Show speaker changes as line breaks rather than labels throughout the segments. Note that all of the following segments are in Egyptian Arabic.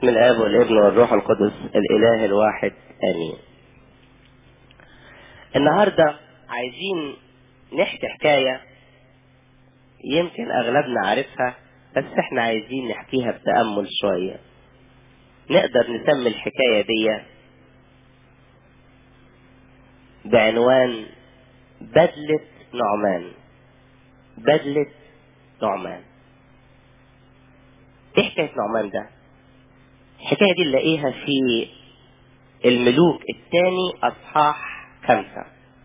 باسم الاب والابن والروح القدس الاله الواحد امين النهارده عايزين نحكي حكايه يمكن اغلبنا عارفها بس احنا عايزين نحكيها بتامل شويه نقدر نسمي الحكايه دي بعنوان بدله نعمان بدله نعمان ايه حكايه نعمان ده الحكايه دي نلاقيها في الملوك الثاني اصحاح خمسه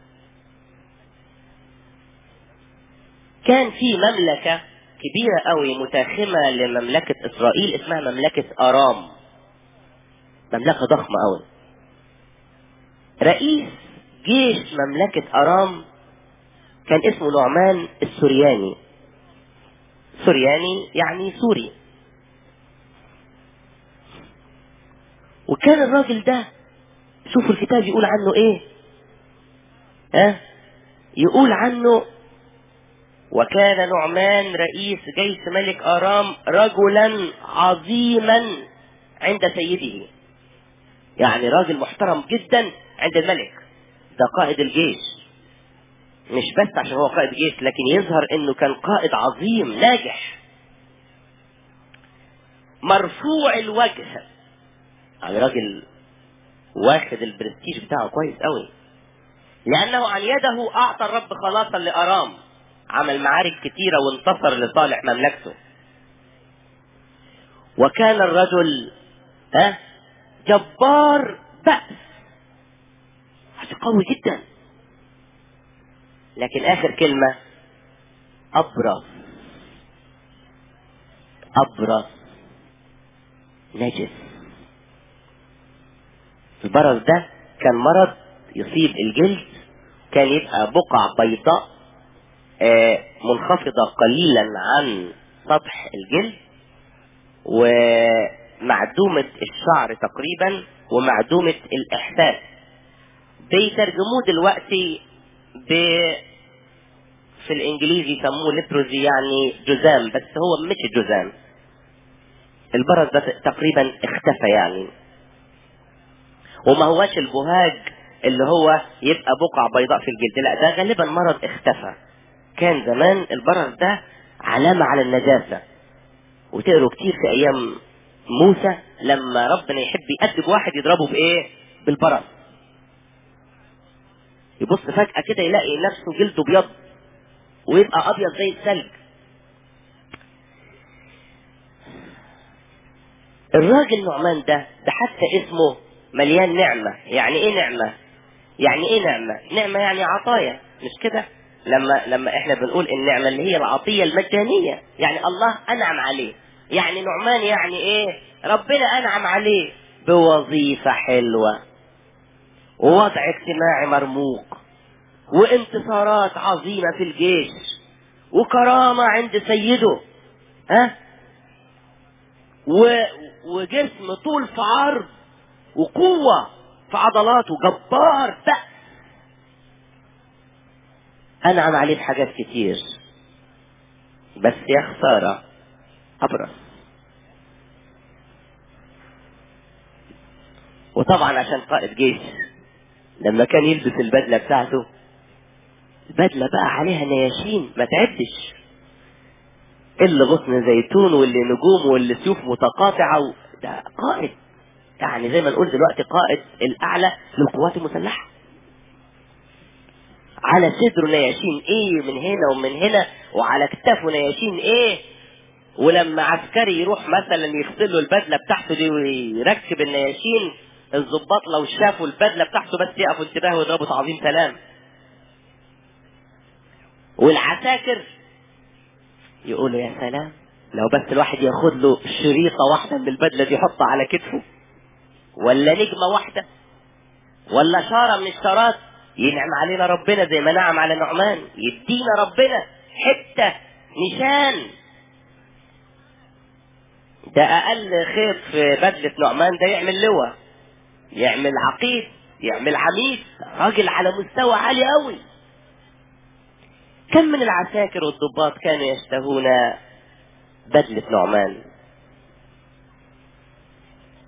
كان في مملكه كبيره قوي متاخمه لمملكه اسرائيل اسمها مملكه ارام مملكه ضخمه قوي رئيس جيش مملكه ارام كان اسمه نعمان السورياني سورياني يعني سوري وكان الراجل ده شوفوا الكتاب يقول عنه ايه ها أه؟ يقول عنه وكان نعمان رئيس جيش ملك ارام رجلا عظيما عند سيده يعني راجل محترم جدا عند الملك ده قائد الجيش مش بس عشان هو قائد جيش لكن يظهر انه كان قائد عظيم ناجح مرفوع الوجه يعني راجل واخد البرستيج بتاعه كويس قوي لانه عن يده اعطى الرب خلاصا لارام عمل معارك كتيره وانتصر لصالح مملكته وكان الرجل ها جبار بأس قوي جدا لكن اخر كلمه ابرص ابرص نجس البرص ده كان مرض يصيب الجلد كان يبقى بقع بيضاء منخفضة قليلا عن سطح الجلد ومعدومة الشعر تقريبا ومعدومة الإحساس بيترجموه دلوقتي ب في الانجليزي يسموه ليبروزي يعني جذام بس هو مش جذام البرص ده تقريبا اختفى يعني وما هواش البهاج اللي هو يبقى بقع بيضاء في الجلد لا ده غالبا مرض اختفى كان زمان البرص ده علامة على النجاسة وتقروا كتير في ايام موسى لما ربنا يحب يأدب واحد يضربه بايه بالبرص يبص فجأة كده يلاقي نفسه جلده بيض ويبقى ابيض زي الثلج الراجل نعمان ده ده حتى اسمه مليان نعمة يعني ايه نعمة يعني ايه نعمة نعمة يعني عطايا مش كده لما لما احنا بنقول النعمة اللي هي العطية المجانية يعني الله انعم عليه يعني نعمان يعني ايه ربنا انعم عليه بوظيفة حلوة ووضع اجتماعي مرموق وانتصارات عظيمة في الجيش وكرامة عند سيده ها و... وجسم طول في عرض وقوة في عضلاته جبار بأس أنعم عليه بحاجات كتير بس يا خسارة أبرص وطبعا عشان قائد جيش لما كان يلبس البدلة بتاعته البدلة بقى عليها نياشين ما تعدش اللي غصن زيتون واللي نجوم واللي سيوف متقاطعة و... ده قائد يعني زي ما نقول دلوقتي قائد الأعلى للقوات المسلحة على صدره نياشين ايه من هنا ومن هنا وعلى كتافه نياشين ايه ولما عسكري يروح مثلا يغسل له البدله بتاعته دي ويركب النياشين الضباط لو شافوا البدله بتاعته بس يقفوا انتباه ويضربوا تعظيم سلام والعساكر يقولوا يا سلام لو بس الواحد ياخد له شريطة واحدة من البدلة دي يحطها على كتفه ولا نجمة واحدة ولا شارة من الشارات ينعم علينا ربنا زي ما نعم على نعمان يدينا ربنا حتة نشان ده أقل خيط في بدلة نعمان ده يعمل لواء يعمل عقيد يعمل عميد راجل على مستوى عالي قوي كم من العساكر والضباط كانوا يشتهون بدلة نعمان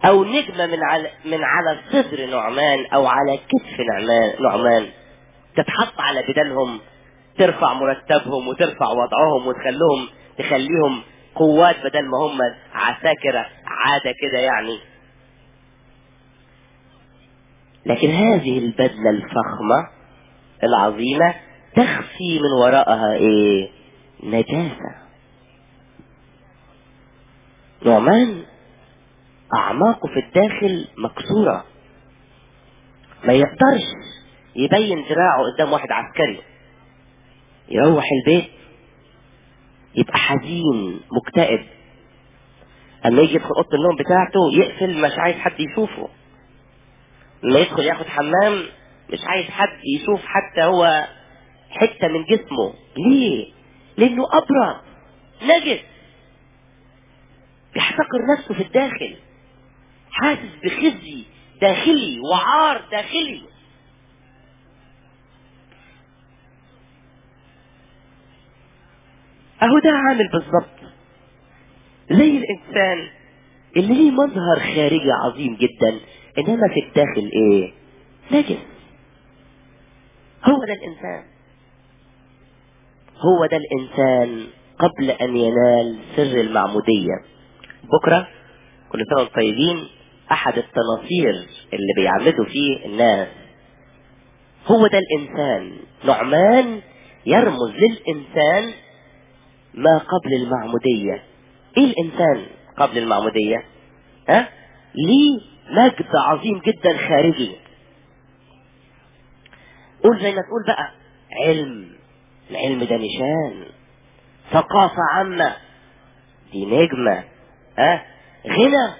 او نجمة من على من على صدر نعمان او على كتف نعمان نعمان تتحط على بدنهم ترفع مرتبهم وترفع وضعهم وتخليهم تخليهم قوات بدل ما هم عساكرة عادة كده يعني لكن هذه البدلة الفخمة العظيمة تخفي من وراءها ايه نجاسة نعمان اعماقه في الداخل مكسورة ما يقدرش يبين دراعه قدام واحد عسكري يروح البيت يبقى حزين مكتئب اما يجي يدخل اوضه النوم بتاعته يقفل مش عايز حد يشوفه لما يدخل ياخد حمام مش عايز حد يشوف حتى هو حته من جسمه ليه لانه ابرد نجس بيحتقر نفسه في الداخل حاسس بخزي داخلي وعار داخلي اهو ده عامل بالظبط زي الانسان اللي ليه مظهر خارجي عظيم جدا انما في الداخل ايه نجس هو ده الانسان هو ده الانسان قبل ان ينال سر المعمودية بكرة كل سنة وانتم طيبين احد التناصير اللي بيعمدوا فيه الناس هو ده الانسان نعمان يرمز للانسان ما قبل المعمودية ايه الانسان قبل المعمودية ها ليه مجد عظيم جدا خارجي قول زي ما تقول بقى علم العلم ده نشان ثقافة عامة دي نجمة ها غنى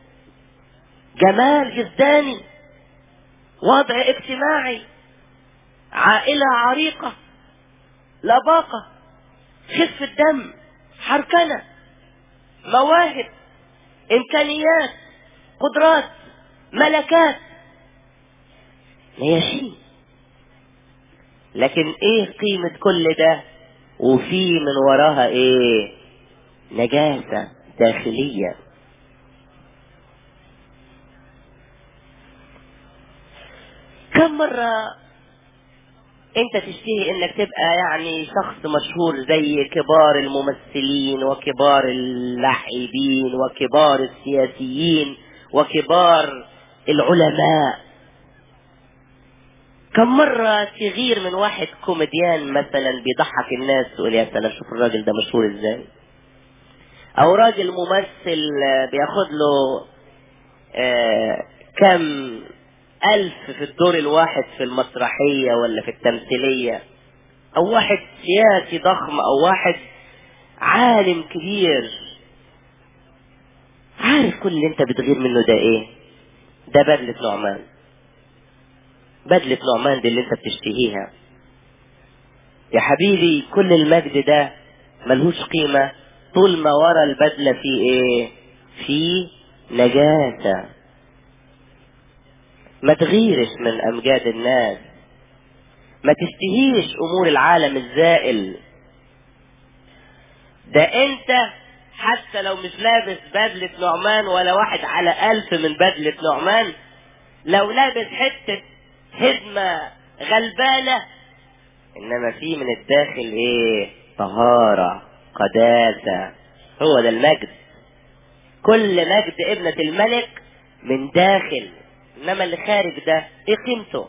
جمال جسداني وضع اجتماعي عائلة عريقة لباقة خفة دم حركنة مواهب امكانيات قدرات ملكات ماشي لكن ايه قيمة كل ده وفي من وراها ايه نجاسة داخلية كم مرة انت تشتهي انك تبقى يعني شخص مشهور زي كبار الممثلين وكبار اللاعبين وكبار السياسيين وكبار العلماء كم مرة تغير من واحد كوميديان مثلا بيضحك الناس تقول يا سلام شوف الراجل ده مشهور ازاي او راجل ممثل بياخد له آه كم ألف في الدور الواحد في المسرحية ولا في التمثيلية أو واحد سياسي ضخم أو واحد عالم كبير عارف كل اللي انت بتغير منه ده ايه ده بدلة نعمان بدلة نعمان دي اللي انت بتشتهيها يا حبيبي كل المجد ده ملهوش قيمة طول ما ورا البدلة في ايه في نجاسة ما تغيرش من امجاد الناس ما تشتهيش امور العالم الزائل ده انت حتى لو مش لابس بدلة نعمان ولا واحد على الف من بدلة نعمان لو لابس حتة هدمة غلبانة انما في من الداخل ايه طهارة قداسة هو ده المجد كل مجد ابنة الملك من داخل انما اللي خارج ده ايه قيمته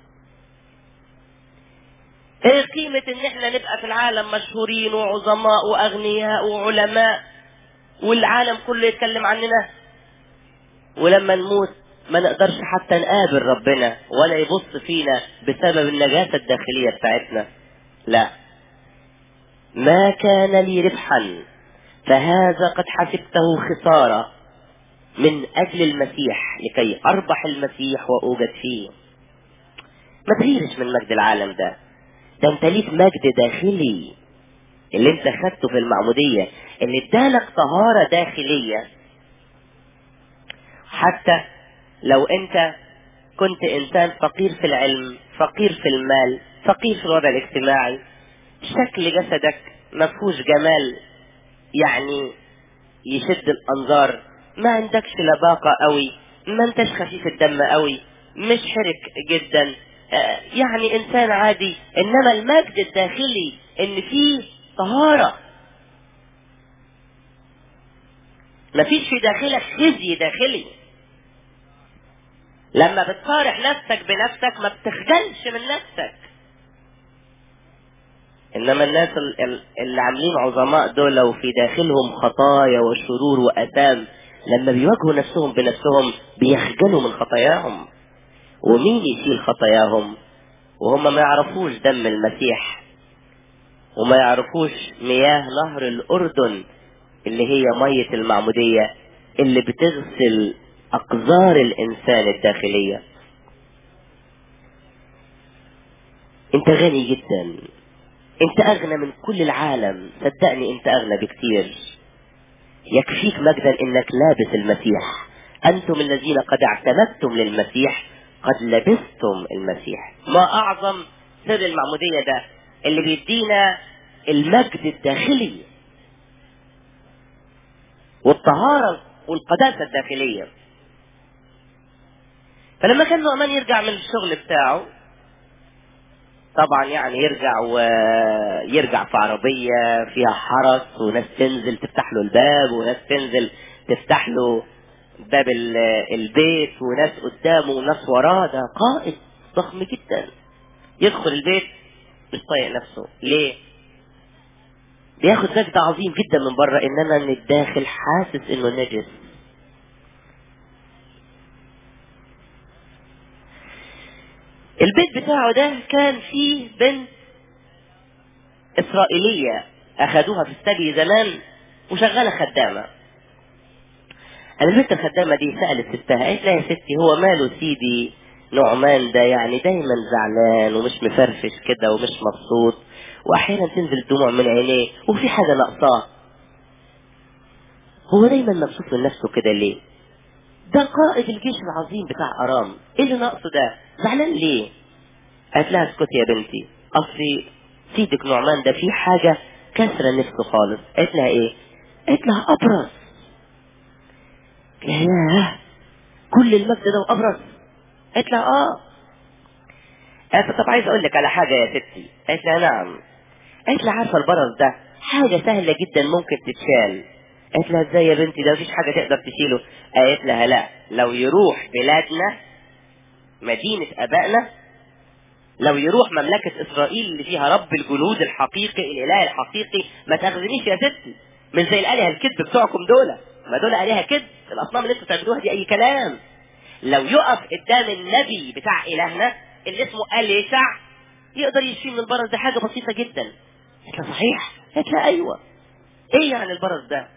ايه قيمة ان احنا نبقى في العالم مشهورين وعظماء واغنياء وعلماء والعالم كله يتكلم عننا ولما نموت ما نقدرش حتى نقابل ربنا ولا يبص فينا بسبب النجاسة الداخلية بتاعتنا لا ما كان لي ربحا فهذا قد حسبته خسارة من أجل المسيح لكي أربح المسيح وأوجد فيه ما تغيرش من مجد العالم ده ده انت ليك مجد داخلي اللي انت خدته في المعمودية اللي ادالك طهارة داخلية حتى لو انت كنت انسان فقير في العلم فقير في المال فقير في الوضع الاجتماعي شكل جسدك ما فيهوش جمال يعني يشد الانظار ما عندكش لباقة قوي ما انتش خفيف الدم قوي مش حرك جدا آه، يعني انسان عادي انما المجد الداخلي ان فيه طهارة مفيش في داخلك خزي داخلي لما بتصارح نفسك بنفسك ما بتخجلش من نفسك انما الناس ال- ال- اللي عاملين عظماء دول وفي داخلهم خطايا وشرور واثام لما بيواجهوا نفسهم بنفسهم بيخجلوا من خطاياهم ومين يشيل خطاياهم وهم ما يعرفوش دم المسيح وما يعرفوش مياه نهر الاردن اللي هي مية المعمودية اللي بتغسل اقذار الانسان الداخلية انت غني جدا انت اغنى من كل العالم صدقني انت اغنى بكتير يكفيك مجدا انك لابس المسيح انتم الذين قد اعتمدتم للمسيح قد لبستم المسيح ما اعظم سر المعمودية ده اللي بيدينا المجد الداخلي والطهارة والقداسة الداخلية فلما كان نعمان يرجع من الشغل بتاعه طبعا يعني يرجع ويرجع في عربية فيها حرس وناس تنزل تفتح له الباب وناس تنزل تفتح له باب ال- البيت وناس قدامه وناس وراه ده قائد ضخم جدا يدخل البيت مش طايق نفسه ليه؟ بياخد مجد عظيم جدا من بره انما من الداخل حاسس انه نجس البيت بتاعه ده كان فيه بنت إسرائيلية أخدوها في السبي زمان وشغالة خدامة البنت الخدامة دي سألت ستها قالت لها يا ستي هو ماله سيدي نعمان ده يعني دايما زعلان ومش مفرفش كده ومش مبسوط وأحيانا تنزل دموع من عينيه وفي حاجة ناقصاه هو دايما مبسوط من نفسه كده ليه؟ ده قائد الجيش العظيم بتاع أرام ايه اللي ناقصه ده؟ زعلان ليه؟ قالت لها اسكتي يا بنتي اصلي سيدك نعمان ده في حاجة كسرة نفسه خالص قالت لها ايه قالت لها ابرص قالت لها ياه كل المجد ده وابرص قالت لها اه قالت طب عايز اقول لك على حاجة يا ستي قالت لها نعم قالت لها عارفة البرص ده حاجة سهلة جدا ممكن تتشال قالت لها ازاي يا بنتي ده مفيش حاجة تقدر تشيله قالت لها لا لو يروح بلادنا مدينة ابائنا لو يروح مملكة إسرائيل اللي فيها رب الجنود الحقيقي الإله الحقيقي ما تاخذنيش يا ستي مش زي الآلهة الكذب بتوعكم دول ما دول آلهة كذب الأصنام اللي انتوا تعبدوها دي أي كلام لو يقف قدام النبي بتاع إلهنا اللي اسمه أليشع يقدر يشيل من البرص ده حاجة بسيطة جدا قلت لها صحيح قلت لها أيوه إيه يعني البرص ده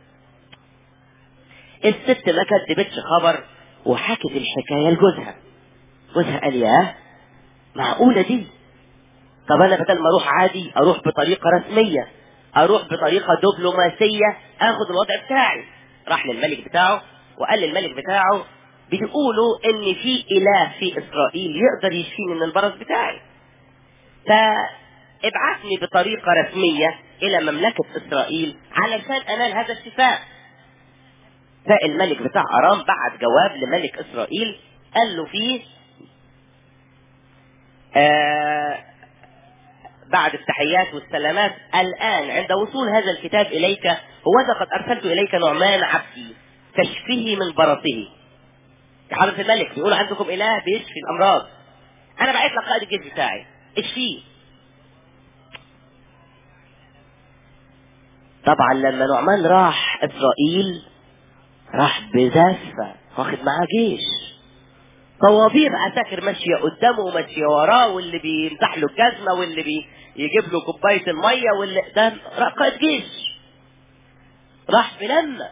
الست ما كدبتش خبر وحكت الحكاية لجوزها جوزها قال ياه معقولة دي طب انا بدل ما اروح عادي اروح بطريقة رسمية اروح بطريقة دبلوماسية اخد الوضع بتاعي راح للملك بتاعه وقال للملك بتاعه بيقولوا ان في اله في اسرائيل يقدر يشفيني من البرص بتاعي فابعثني بطريقة رسمية الى مملكة اسرائيل علشان انال هذا الشفاء فالملك بتاع ارام بعت جواب لملك اسرائيل قال له فيه آه بعد التحيات والسلامات الآن عند وصول هذا الكتاب إليك هو قد أرسلت إليك نعمان عبدي تشفيه من برصه يا حضرة الملك بيقولوا عندكم إله بيشفي الأمراض أنا بعت لك قائد الجيش بتاعي اشفيه طبعا لما نعمان راح إسرائيل راح بزفة واخد معاه جيش طوابير عساكر ماشية قدامه وماشية وراه واللي بيمسح له الجزمة واللي بيجيب له كوباية المية واللي ده قائد جيش راح بلما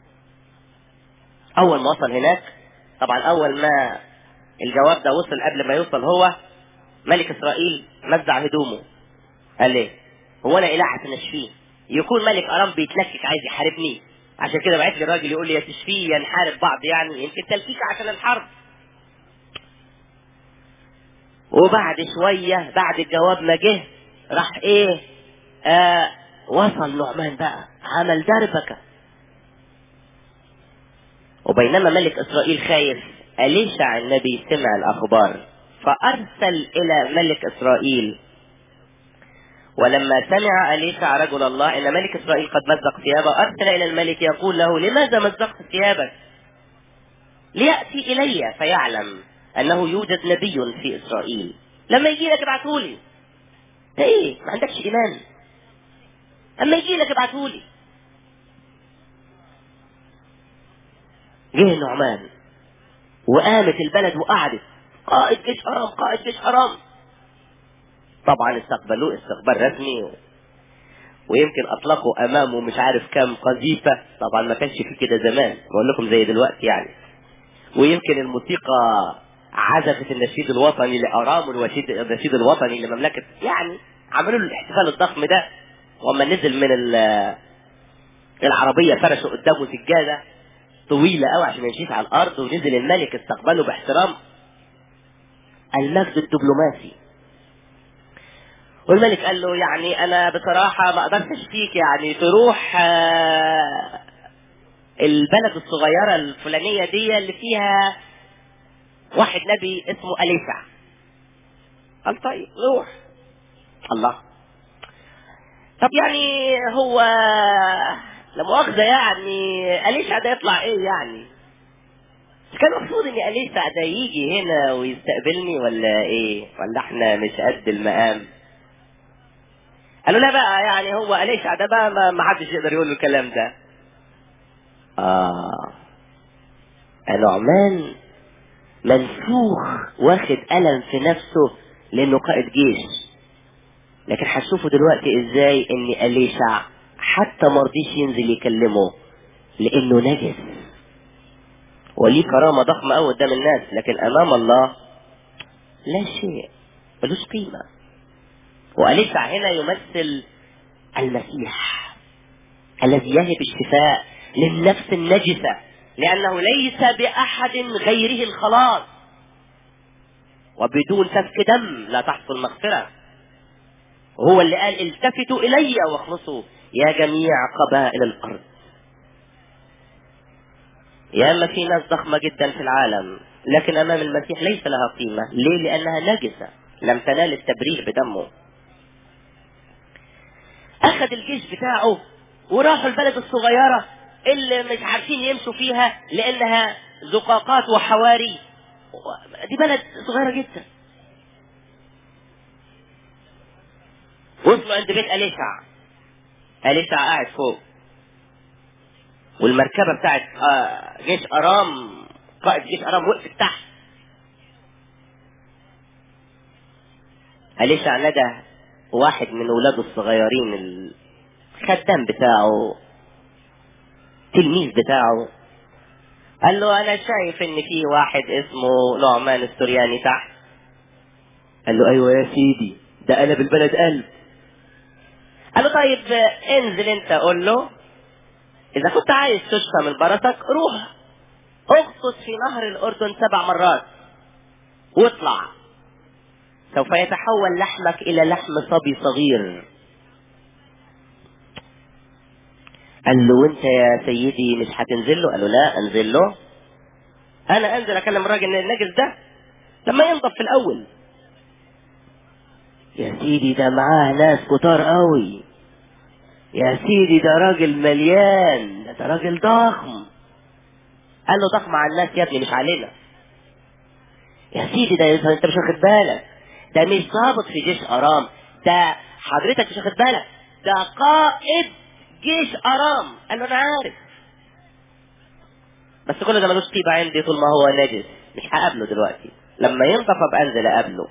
أول ما وصل هناك طبعا أول ما الجواب ده وصل قبل ما يوصل هو ملك إسرائيل نزع هدومه قال ليه هو أنا إله عشان أشفيه يكون ملك أرام بيتلكك عايز يحاربني عشان كده بعت لي راجل يقول لي يا تشفيه يا نحارب بعض يعني يمكن تلكيك عشان الحرب وبعد شوية بعد الجواب ما جه راح ايه آه وصل نعمان بقى عمل دربكة وبينما ملك اسرائيل خايف اليشع النبي سمع الاخبار فارسل الى ملك اسرائيل ولما سمع أليشع رجل الله إن ملك إسرائيل قد مزق ثيابه أرسل إلى الملك يقول له لماذا مزقت ثيابك ليأتي إلي فيعلم أنه يوجد نبي في إسرائيل لما يجي لك ابعتهولي إيه ما عندكش إيمان أما يجي لك ابعتهولي جه النعمان وقامت البلد وقعدت قائد جيش حرام قائد جيش حرام طبعا استقبلوه استقبال رسمي و... ويمكن اطلقوا امامه مش عارف كام قذيفه طبعا ما كانش في كده زمان بقول لكم زي دلوقتي يعني ويمكن الموسيقى عزفت النشيد الوطني لارام والنشيد النشيد الوطني لمملكه يعني عملوا له الاحتفال الضخم ده وما نزل من العربيه فرشوا قدامه سجاده طويله قوي عشان ما يمشيش على الارض ونزل الملك استقبله باحترام المجد الدبلوماسي والملك قال له يعني انا بصراحة ما اقدرش فيك يعني تروح البلد الصغيرة الفلانية دي اللي فيها واحد نبي اسمه أليسع قال طيب روح الله طب يعني هو لا مؤاخذة يعني أليسع ده يطلع ايه يعني كان المفروض ان أليسع ده يجي هنا ويستقبلني ولا ايه ولا احنا مش قد المقام قالوا لا بقى يعني هو أليشع ده بقى ما, ما حدش يقدر يقول له الكلام ده آه نعمان منفوخ واخد ألم في نفسه لأنه قائد جيش لكن هتشوفوا دلوقتي ازاي ان أليشع حتى مرضيش ينزل يكلمه لأنه نجس وليه كرامة ضخمة أوي قدام الناس لكن أمام الله لا شيء ملوش قيمة وأليسع هنا يمثل المسيح الذي يهب الشفاء للنفس النجسة لأنه ليس بأحد غيره الخلاص وبدون سفك دم لا تحصل مغفرة هو اللي قال التفتوا إلي واخلصوا يا جميع قبائل الأرض يا اما في ناس ضخمة جدا في العالم لكن أمام المسيح ليس لها قيمة ليه؟ لأنها نجسة لم تنال التبرير بدمه اخذ الجيش بتاعه وراحوا البلد الصغيرة اللي مش عارفين يمشوا فيها لانها زقاقات وحواري دي بلد صغيرة جدا وصلوا عند بيت أليشع أليشع قاعد فوق والمركبة بتاعت جيش أرام قائد جيش أرام وقفت تحت أليشع ندى واحد من ولاده الصغيرين الخدام بتاعه تلميذ بتاعه قال له انا شايف ان في واحد اسمه نعمان السرياني تحت قال له ايوه يا سيدي ده قلب البلد قلب قال له طيب انزل انت قول له اذا كنت عايز تشفى من برصك روح اغطس في نهر الاردن سبع مرات واطلع سوف يتحول لحمك الى لحم صبي صغير قال له وانت يا سيدي مش هتنزل له قال له لا انزل له انا انزل اكلم الراجل النجس ده لما ينضف في الاول يا سيدي ده معاه ناس كتار قوي يا سيدي ده راجل مليان ده راجل ضخم قال له ضخم على الناس يا ابني مش علينا يا سيدي ده انت مش واخد بالك ده مش ضابط في جيش ارام ده حضرتك مش واخد بالك ده قائد جيش ارام قال له انا عارف بس كل ده ملوش طيبة عندي طول ما هو نجس مش هقابله دلوقتي لما ينضف ابقى انزل اقابله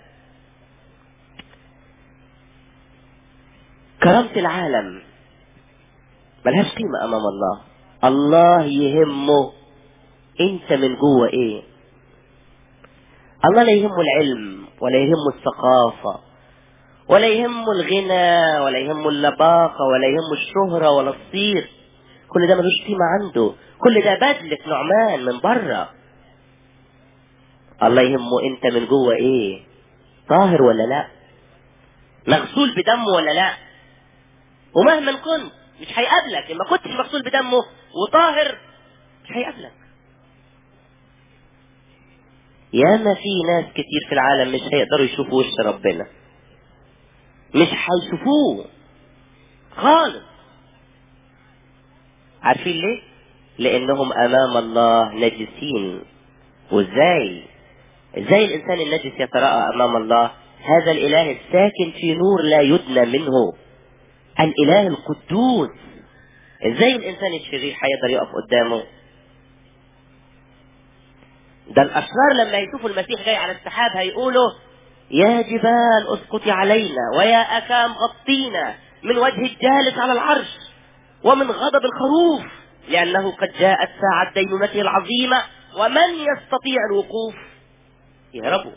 كرامة العالم ملهاش قيمة امام الله الله يهمه انت من جوه ايه الله لا يهمه العلم ولا يهمه الثقافة ولا يهمه الغنى ولا يهمه اللباقة ولا يهمه الشهرة ولا الصيت كل ده ملوش قيمة عنده كل ده بدلة نعمان من بره الله يهمه انت من جوه ايه طاهر ولا لا مغسول بدمه ولا لا ومهما كنت مش هيقابلك ان ما كنتش مغسول بدمه وطاهر مش هيقابلك ياما في ناس كتير في العالم مش هيقدروا يشوفوا وش ربنا مش هيشوفوه خالص عارفين ليه لانهم امام الله نجسين وازاي ازاي الانسان النجس يتراءى امام الله هذا الاله الساكن في نور لا يدنى منه الاله القدوس ازاي الانسان الشرير هيقدر يقف قدامه ده الاشرار لما يشوفوا المسيح جاي على السحاب هيقولوا يا جبال اسقطي علينا ويا اكام غطينا من وجه الجالس على العرش ومن غضب الخروف لانه قد جاءت ساعه دينونته العظيمه ومن يستطيع الوقوف يهربوا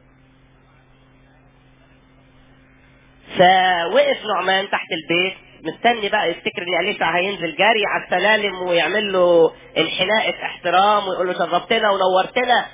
فوقف نعمان تحت البيت مستني بقى يفتكر ان اليسع هينزل جري على السلالم ويعمل له انحناء احترام ويقول له شرفتنا ونورتنا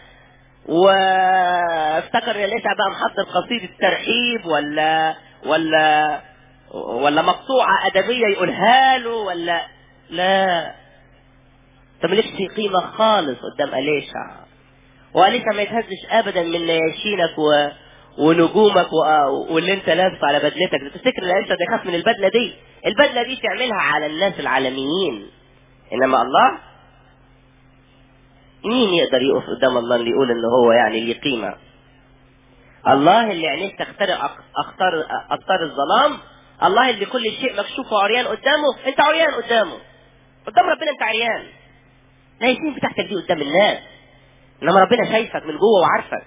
وافتكر ان اليسع بقى محضر قصيدة ترحيب ولا ولا ولا مقطوعة أدبية يقولها له ولا لا طب مالكش قيمة خالص قدام أليشع وأليشع ما يتهزش أبدا من نياشينك و... ونجومك و... واللي انت لابسه على بدلتك تفتكر ان انت يخاف من البدله دي البدله دي تعملها على الناس العالميين انما الله مين يقدر يقف قدام الله اللي يقول ان هو يعني ليه قيمه الله اللي عينيه تخترق اختار اختار الظلام الله اللي كل شيء مكشوف وعريان قدامه انت عريان قدامه قدام ربنا انت عريان لا يسين بتاعتك دي قدام الناس انما ربنا شايفك من جوه وعارفك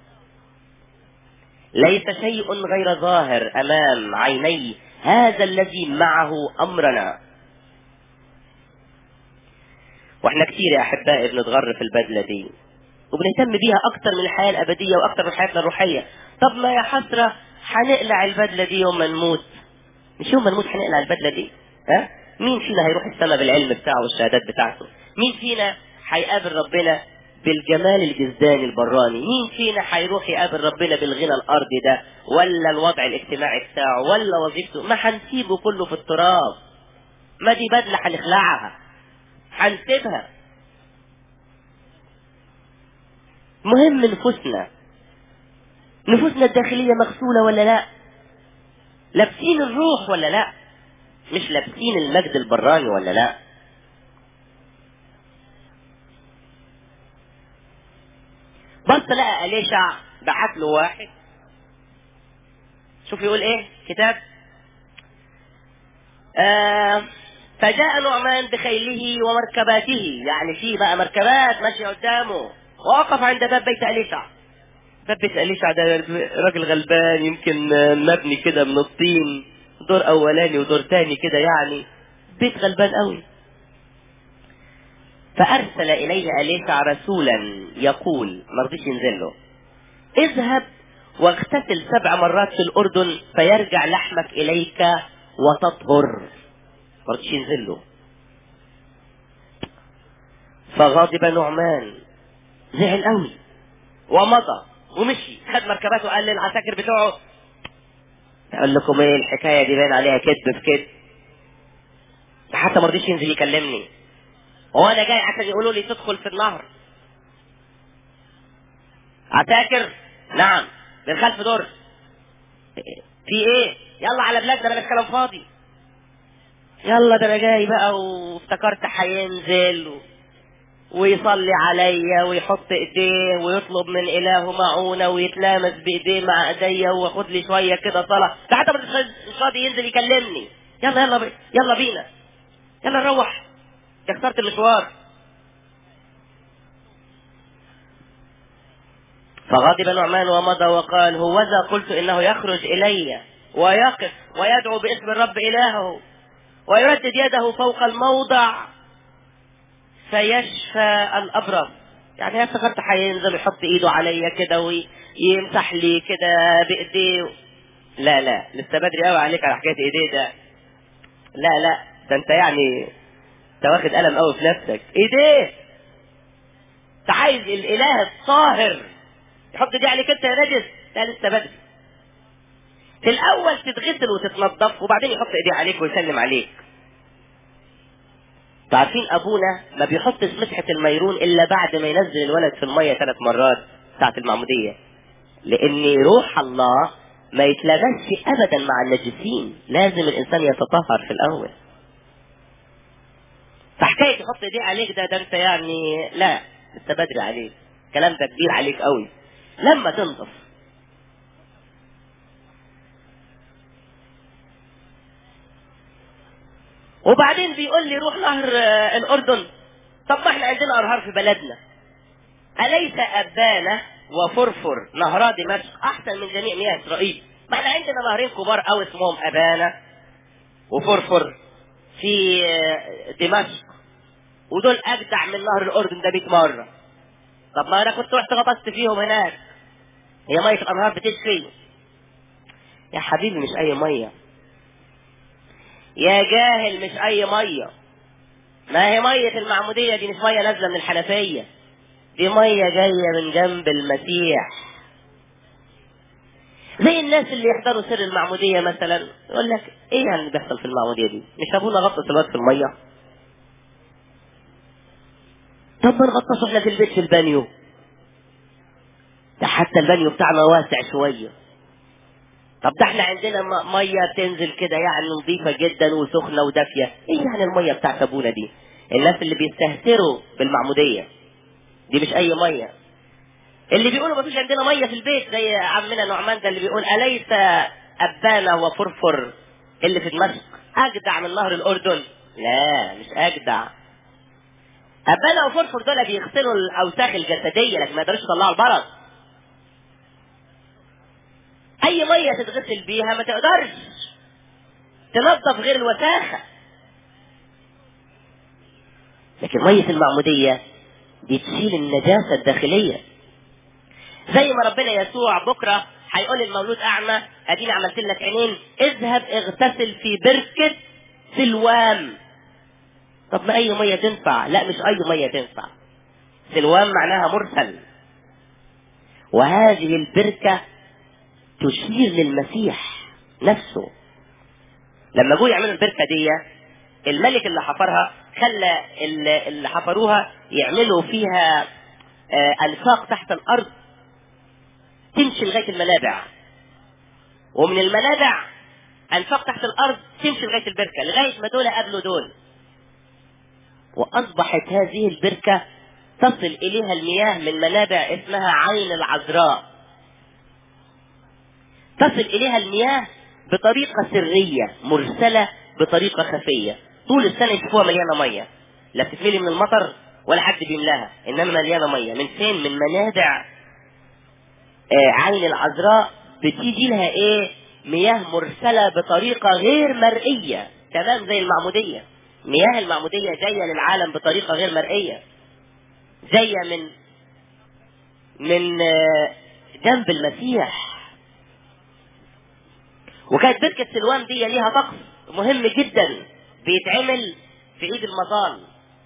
ليس شيء غير ظاهر امام عيني هذا الذي معه امرنا واحنا كتير يا احبائي بنتغر في البدله دي وبنهتم بيها اكتر من الحياه الابديه واكتر من حياتنا الروحيه طب ما يا حسره هنقلع البدله دي يوم ما نموت مش يوم ما نموت هنقلع البدله دي ها مين فينا هيروح السماء بالعلم بتاعه والشهادات بتاعته مين فينا هيقابل ربنا بالجمال الجزداني البراني مين فينا هيروح يقابل ربنا بالغنى الارضي ده ولا الوضع الاجتماعي بتاعه ولا وظيفته ما هنسيبه كله في التراب ما دي بدله هنخلعها هنسيبها مهم نفوسنا نفوسنا الداخليه مغسوله ولا لا لابسين الروح ولا لا مش لابسين المجد البراني ولا لا بص لقى أليشع بعت له واحد شوف يقول ايه كتاب آه فجاء نعمان بخيله ومركباته يعني في بقى مركبات ماشية قدامه ووقف عند باب بيت أليشع باب بيت أليشع ده راجل غلبان يمكن مبني كده من الطين دور أولاني ودور تاني كده يعني بيت غلبان قوي فأرسل إليه أليسع رسولا يقول ما رضيش ينزل له اذهب واغتسل سبع مرات في الأردن فيرجع لحمك إليك وتطهر ما رضيش ينزل له فغضب نعمان زعل قوي ومضى ومشي خد مركباته وقال للعساكر بتوعه اقول لكم ايه الحكايه دي باين عليها كذب في كذب حتى ما رضيش ينزل يكلمني هو انا جاي عشان يقولوا لي تدخل في النهر عساكر نعم من خلف دور في ايه يلا على بلادنا بلاش كلام فاضي يلا ده انا جاي بقى وافتكرت هينزل و... ويصلي عليا ويحط ايديه ويطلب من الهه معونه ويتلامس بايديه مع ايديا وياخد لي شويه كده صلاه ده حتى مش راضي ينزل يكلمني يلا يلا بي. يلا بينا يلا نروح يا خسرت المشوار فغضب نعمان ومضى وقال هوذا قلت انه يخرج الي ويقف ويدعو باسم الرب الهه ويردد يده فوق الموضع فيشفى الابرص يعني هي افتكرت هينزل يحط ايده عليا كده ويمسح لي كده بايديه لا لا لسه بدري قوي عليك على حكايه ايديه ده لا لا ده انت يعني انت واخد قلم قوي في نفسك ايديه انت عايز الاله الطاهر يحط دي عليك انت يا نجس لا لسه بدري في الاول تتغسل وتتنضف وبعدين يحط ايديه عليك ويسلم عليك عارفين ابونا ما بيحطش مسحه الميرون الا بعد ما ينزل الولد في الميه ثلاث مرات ساعة المعمودية لان روح الله ما يتلغش ابدا مع النجسين لازم الانسان يتطهر في الاول فحكاية يحط ايديه عليك ده ده انت يعني لا لسه بدري عليك الكلام ده كبير عليك قوي لما تنضف وبعدين بيقول لي روح نهر آه، الاردن طب ما احنا عندنا انهار في بلدنا اليس ابانا وفرفر نهرا دمشق احسن من جميع مياه اسرائيل ما احنا عندنا نهرين كبار قوي اسمهم ابانا وفرفر في آه، دمشق ودول اجدع من نهر الاردن ده 100 مره طب ما انا كنت رحت غطست فيهم هناك هي ميه الانهار بتشفي يا حبيبي مش اي ميه يا جاهل مش اي ميه ما هي ميه المعموديه دي مش ميه نازله من الحنفيه دي ميه جايه من جنب المسيح زي الناس اللي يحضروا سر المعموديه مثلا يقول لك ايه يعني اللي بيحصل في المعموديه دي مش ابونا غطس الواد في الميه طب ما نغطس احنا في البيت في البانيو ده حتى البانيو بتاعنا واسع شويه طب ده احنا عندنا م- ميه بتنزل كده يعني نظيفه جدا وسخنه ودافيه ايه يعني الميه بتاعت ابونا دي الناس اللي بيستهتروا بالمعموديه دي مش اي ميه اللي بيقولوا مفيش عندنا ميه في البيت زي عمنا نعمان ده اللي بيقول اليس ابانا وفرفر اللي في دمشق اجدع من نهر الاردن لا مش اجدع ابانا وفرفر دول بيغسلوا الاوساخ الجسديه لكن ما يقدروش يطلعوا البرص اي ميه تتغسل بيها ما تقدرش تنظف غير الوساخه لكن ميه المعموديه دي تشيل النجاسه الداخليه زي ما ربنا يسوع بكره هيقول للمولود اعمى اديني عملت لك عينين اذهب اغتسل في بركه سلوام طب ما اي ميه تنفع لا مش اي ميه تنفع سلوام معناها مرسل وهذه البركه تشير للمسيح نفسه لما جوا يعملوا البركه دي الملك اللي حفرها خلى اللي اللي حفروها يعملوا فيها آه، انفاق تحت الارض تمشي لغايه المنابع ومن المنابع انفاق تحت الارض تمشي لغايه البركه لغايه ما دول قابلوا دول واصبحت هذه البركه تصل اليها المياه من منابع اسمها عين العذراء تصل اليها المياه بطريقه سريه مرسله بطريقه خفيه طول السنه يشوفوها مليانه ميه لا بتتملي من المطر ولا حد بيملاها انما مليانه ميه من فين من منابع آه عين العذراء بتيجي لها ايه مياه مرسله بطريقه غير مرئيه تمام زي المعموديه مياه المعموديه جايه للعالم بطريقه غير مرئيه جايه من من آه، جنب المسيح وكانت بركة سلوان دي ليها طقس مهم جدا بيتعمل في عيد المظال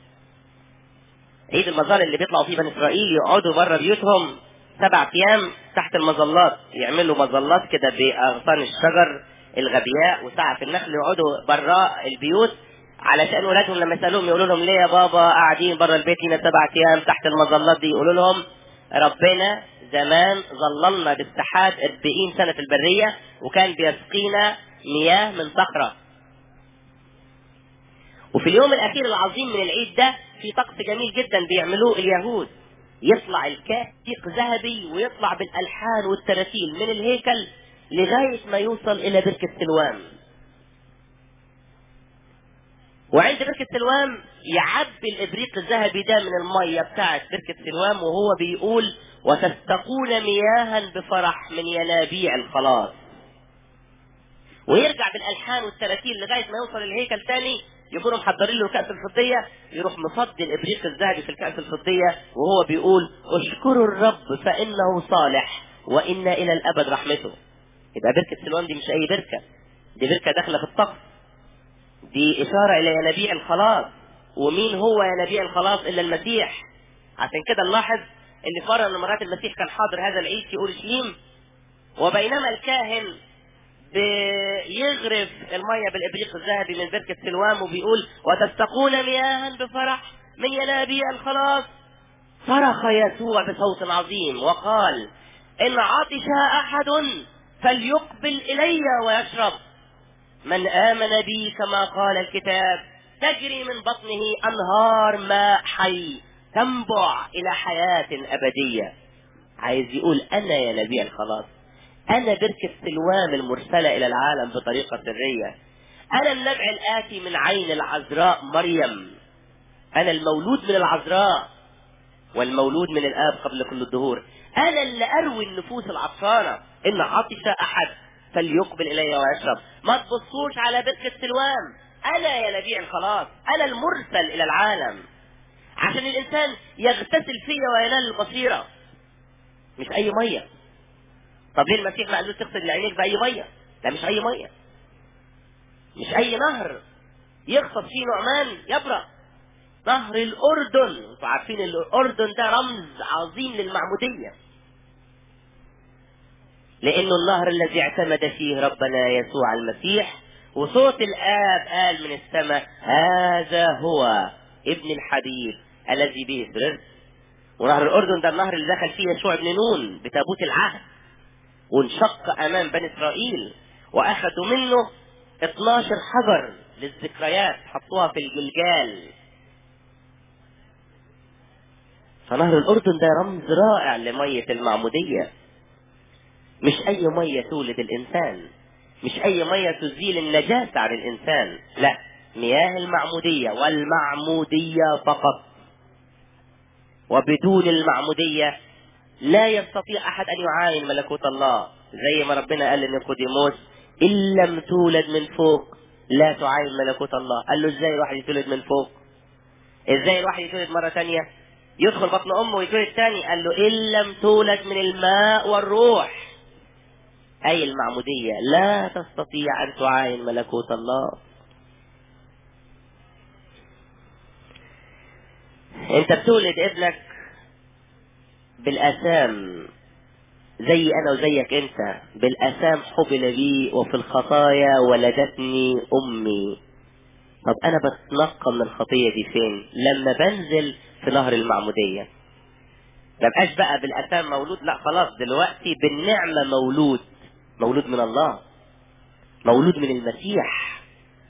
عيد المظال اللي بيطلعوا فيه بني اسرائيل يقعدوا بره بيوتهم سبع ايام تحت المظلات يعملوا مظلات كده باغصان الشجر الغبياء وسعف النخل يقعدوا براء البيوت علشان ولادهم لما يسالوهم يقولوا لهم ليه يا بابا قاعدين بره البيت هنا سبع ايام تحت المظلات دي يقولوا لهم ربنا زمان ظللنا بالسحاب 40 سنه في البريه وكان بيسقينا مياه من صخره وفي اليوم الاخير العظيم من العيد ده في طقس جميل جدا بيعملوه اليهود يطلع الكاس تيق ذهبي ويطلع بالالحان والتراتيل من الهيكل لغايه ما يوصل الى بركه سلوان وعند بركة سلوام يعبي الإبريق الذهبي ده من المية بتاعت بركة سلوام وهو بيقول وتستقون مياها بفرح من ينابيع الخلاص ويرجع بالألحان والتراتيل لغاية ما يوصل الهيكل تاني يكونوا محضرين له كأس الفضية يروح مفضي الإبريق الذهبي في الكأس الفضية وهو بيقول اشكروا الرب فإنه صالح وإن إلى الأبد رحمته يبقى بركة سلوان دي مش أي بركة دي بركة داخلة في الطقس دي إشارة إلى ينابيع الخلاص ومين هو ينابيع الخلاص إلا المسيح عشان كده نلاحظ إن في مرة من مرات المسيح كان حاضر هذا العيد في أورشليم وبينما الكاهن بيغرف المية بالإبريق الذهبي من بركة سلوام وبيقول وتستقون مياها بفرح من ينابيع الخلاص صرخ يسوع بصوت عظيم وقال إن عطش أحد فليقبل إلي ويشرب من آمن بي كما قال الكتاب تجري من بطنه أنهار ماء حي تنبع إلى حياة أبدية عايز يقول أنا يا نبي الخلاص أنا بركة سلوان المرسلة إلى العالم بطريقة سرية أنا النبع الآتي من عين العذراء مريم أنا المولود من العذراء والمولود من الآب قبل كل الدهور أنا اللي أروي النفوس العطشانة إن عطش أحد فليقبل إلي ويشرب ما تبصوش على بركة سلوان أنا يا نبي الخلاص أنا المرسل إلى العالم عشان الإنسان يغتسل فيا وينال البصيرة مش أي مية طب ليه المسيح ما قالوش تغسل لعينيك بأي مية لا مش أي مية مش أي نهر يغطس فيه نعمان يبرأ نهر الأردن انتوا عارفين الأردن ده رمز عظيم للمعمودية لأنه النهر الذي اعتمد فيه ربنا يسوع المسيح وصوت الآب قال من السماء هذا هو ابن الحبيب الذي به سررت ونهر الأردن ده النهر اللي دخل فيه يشوع بن نون بتابوت العهد وانشق أمام بني إسرائيل وأخذوا منه 12 حجر للذكريات حطوها في الجلجال فنهر الأردن ده رمز رائع لمية المعمودية مش أي مية تولد الإنسان مش أي مية تزيل النجاسة عن الإنسان لا مياه المعمودية والمعمودية فقط وبدون المعمودية لا يستطيع أحد أن يعاين ملكوت الله زي ما ربنا قال لنيقوديموس إن لم تولد من فوق لا تعاين ملكوت الله قال له إزاي الواحد يتولد من فوق إزاي الواحد يتولد مرة تانية يدخل بطن أمه ويتولد تاني قال له إن لم تولد من الماء والروح أي المعمودية لا تستطيع أن تعاين ملكوت الله أنت بتولد ابنك بالآثام زي أنا وزيك أنت بالآثام حبل بي وفي الخطايا ولدتني أمي طب أنا بتنقى من الخطية دي فين؟ لما بنزل في نهر المعمودية ما بقاش بقى بالآثام مولود لا خلاص دلوقتي بالنعمة مولود مولود من الله مولود من المسيح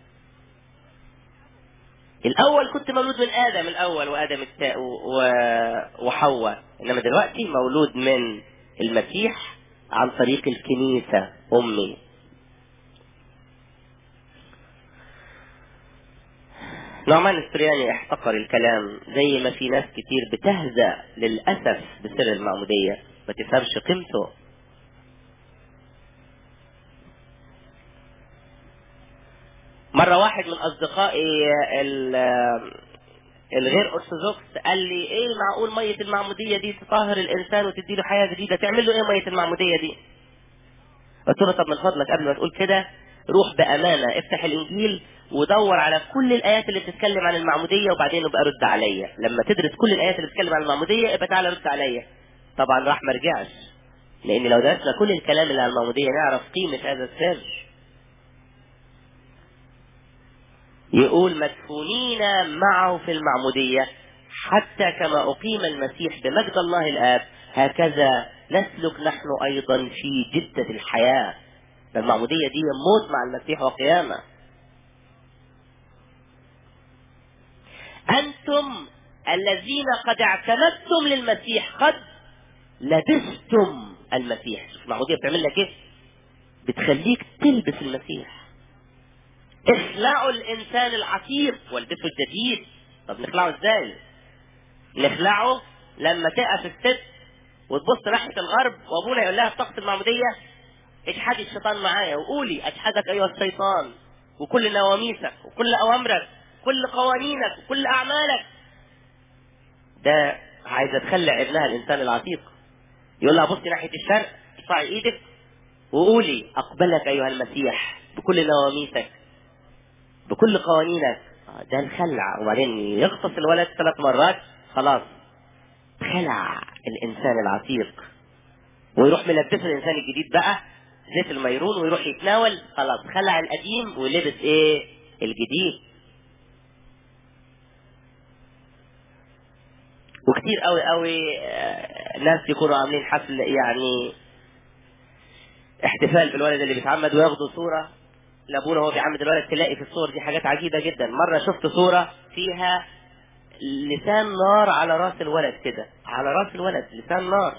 الأول كنت مولود من آدم الأول وآدم التاء وحواء إنما دلوقتي مولود من المسيح عن طريق الكنيسة أمي نعمان السرياني احتقر الكلام زي ما في ناس كتير بتهزأ للأسف بسر المعمودية ما تفهمش قيمته مرة واحد من أصدقائي الغير أرثوذكس قال لي إيه معقول مية المعمودية دي تطهر الإنسان وتدي له حياة جديدة تعمل له إيه مية المعمودية دي؟ قلت له طب من فضلك قبل ما تقول كده روح بأمانة افتح الإنجيل ودور على كل الآيات اللي بتتكلم عن المعمودية وبعدين ابقى رد عليا لما تدرس كل الآيات اللي بتتكلم عن المعمودية ابقى تعالى رد عليا طبعا راح ما رجعش لأن لو درسنا كل الكلام اللي عن المعمودية نعرف قيمة هذا السر يقول مدفونين معه في المعمودية حتى كما أقيم المسيح بمجد الله الآب هكذا نسلك نحن أيضا في جدة الحياة المعمودية دي موت مع المسيح وقيامة أنتم الذين قد اعتمدتم للمسيح قد لبستم المسيح شوف المعمودية بتعمل لك ايه بتخليك تلبس المسيح اخلعوا الانسان العتيق والبسوا الجديد طب نخلعه ازاي نخلعه لما تقف الست وتبص ناحيه الغرب وابونا يقول لها في طقس المعموديه اجحدي الشيطان معايا وقولي اجحدك ايها الشيطان وكل نواميسك وكل اوامرك كل قوانينك وكل اعمالك ده عايزه تخلع ابنها الانسان العتيق يقول لها بصي ناحيه الشرق ارفعي ايدك وقولي اقبلك ايها المسيح بكل نواميسك بكل قوانينك ده الخلع وبعدين يغطس الولد ثلاث مرات خلاص خلع الانسان العتيق ويروح ملبسه الانسان الجديد بقى زيت الميرون ويروح يتناول خلاص خلع القديم ولبس ايه الجديد وكتير قوي قوي آه، ناس يكونوا عاملين حفل يعني احتفال بالولد اللي بيتعمد وياخدوا صورة لابونا وهو بيعمد الولد تلاقي في الصور دي حاجات عجيبة جدا مرة شفت صورة فيها لسان نار على راس الولد كده على راس الولد لسان نار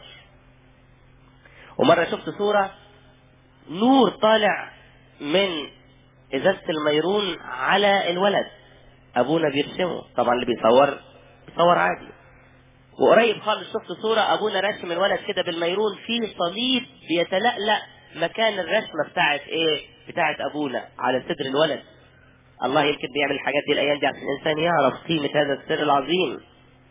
ومرة شفت صورة نور طالع من ازازة الميرون على الولد ابونا بيرسمه طبعا اللي بيصور بيصور عادي وقريب خالص شفت صورة ابونا رسم الولد كده بالميرون فيه صليب بيتلألأ مكان الرسمة بتاعت ايه بتاعت ابونا على صدر الولد الله يمكن بيعمل الحاجات دي الايام دي عشان الانسان يعرف قيمة هذا السر العظيم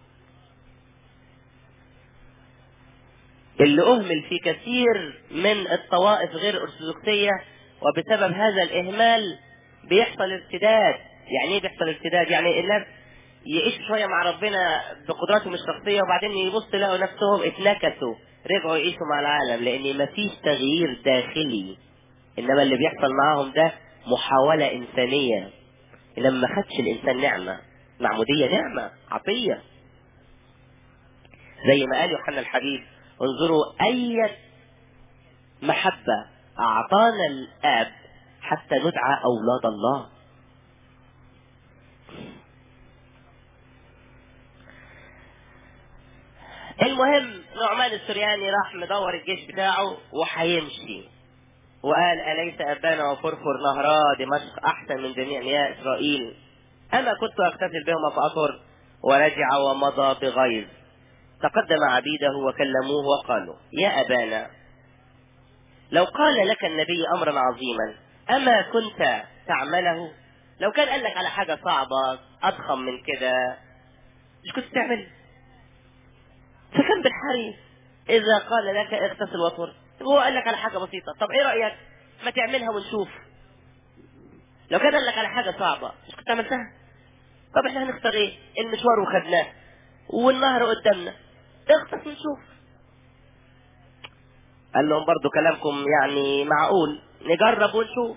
اللي اهمل في كثير من الطوائف غير الارثوذكسية وبسبب هذا الاهمال بيحصل ارتداد يعني ايه بيحصل ارتداد يعني الناس يعيش شوية مع ربنا بقدراتهم الشخصية وبعدين يبص يلاقوا نفسهم اتنكسوا رجعوا يعيشوا مع العالم لان مفيش تغيير داخلي انما اللي بيحصل معاهم ده محاولة انسانية انما ما خدش الانسان نعمة معمودية نعمة عطية زي ما قال يوحنا الحبيب انظروا اي محبة اعطانا الاب حتى ندعى اولاد الله المهم نعمان السرياني راح مدور الجيش بتاعه وهيمشي وقال أليس أبانا وفرفر نهرا دمشق أحسن من جميع مياه إسرائيل أما كنت أغتسل بهما فأطهر ورجع ومضى بغيظ تقدم عبيده وكلموه وقالوا يا أبانا لو قال لك النبي أمرا عظيما أما كنت تعمله لو كان قال لك على حاجة صعبة أضخم من كده مش كنت تعمل فكم بالحري إذا قال لك اغتسل وطهر هو قال لك على حاجة بسيطة طب ايه رأيك ما تعملها ونشوف لو كان قال لك على حاجة صعبة مش كنت عملتها طب احنا هنختار ايه المشوار وخدناه والنهر قدامنا اغتسل ونشوف قال لهم برضو كلامكم يعني معقول نجرب ونشوف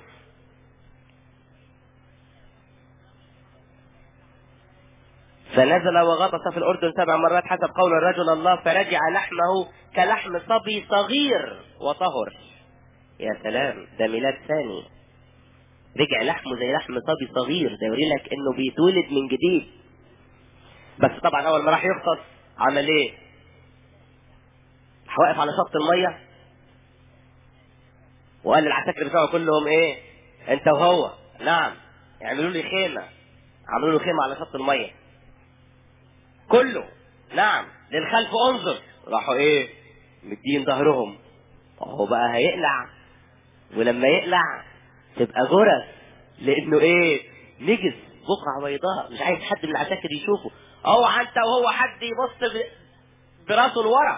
فنزل وغطس في الأردن سبع مرات حسب قول الرجل الله فرجع لحمه كلحم صبي صغير وطهر يا سلام ده ميلاد ثاني رجع لحمه زي لحم صبي صغير ده يوري لك انه بيتولد من جديد بس طبعا اول ما راح يغطس عمل ايه راح واقف على شط الميه وقال للعساكر بتوعه كلهم ايه انت وهو نعم يعملوا لي خيمه عملوا له خيمه على شط الميه كله نعم للخلف انظر راحوا ايه مدين ظهرهم هو بقى هيقلع ولما يقلع تبقى جرس لانه ايه نجس بقعة بيضاء مش عايز حد من العساكر يشوفه اوعى انت وهو حد يبص ب- براسه لورا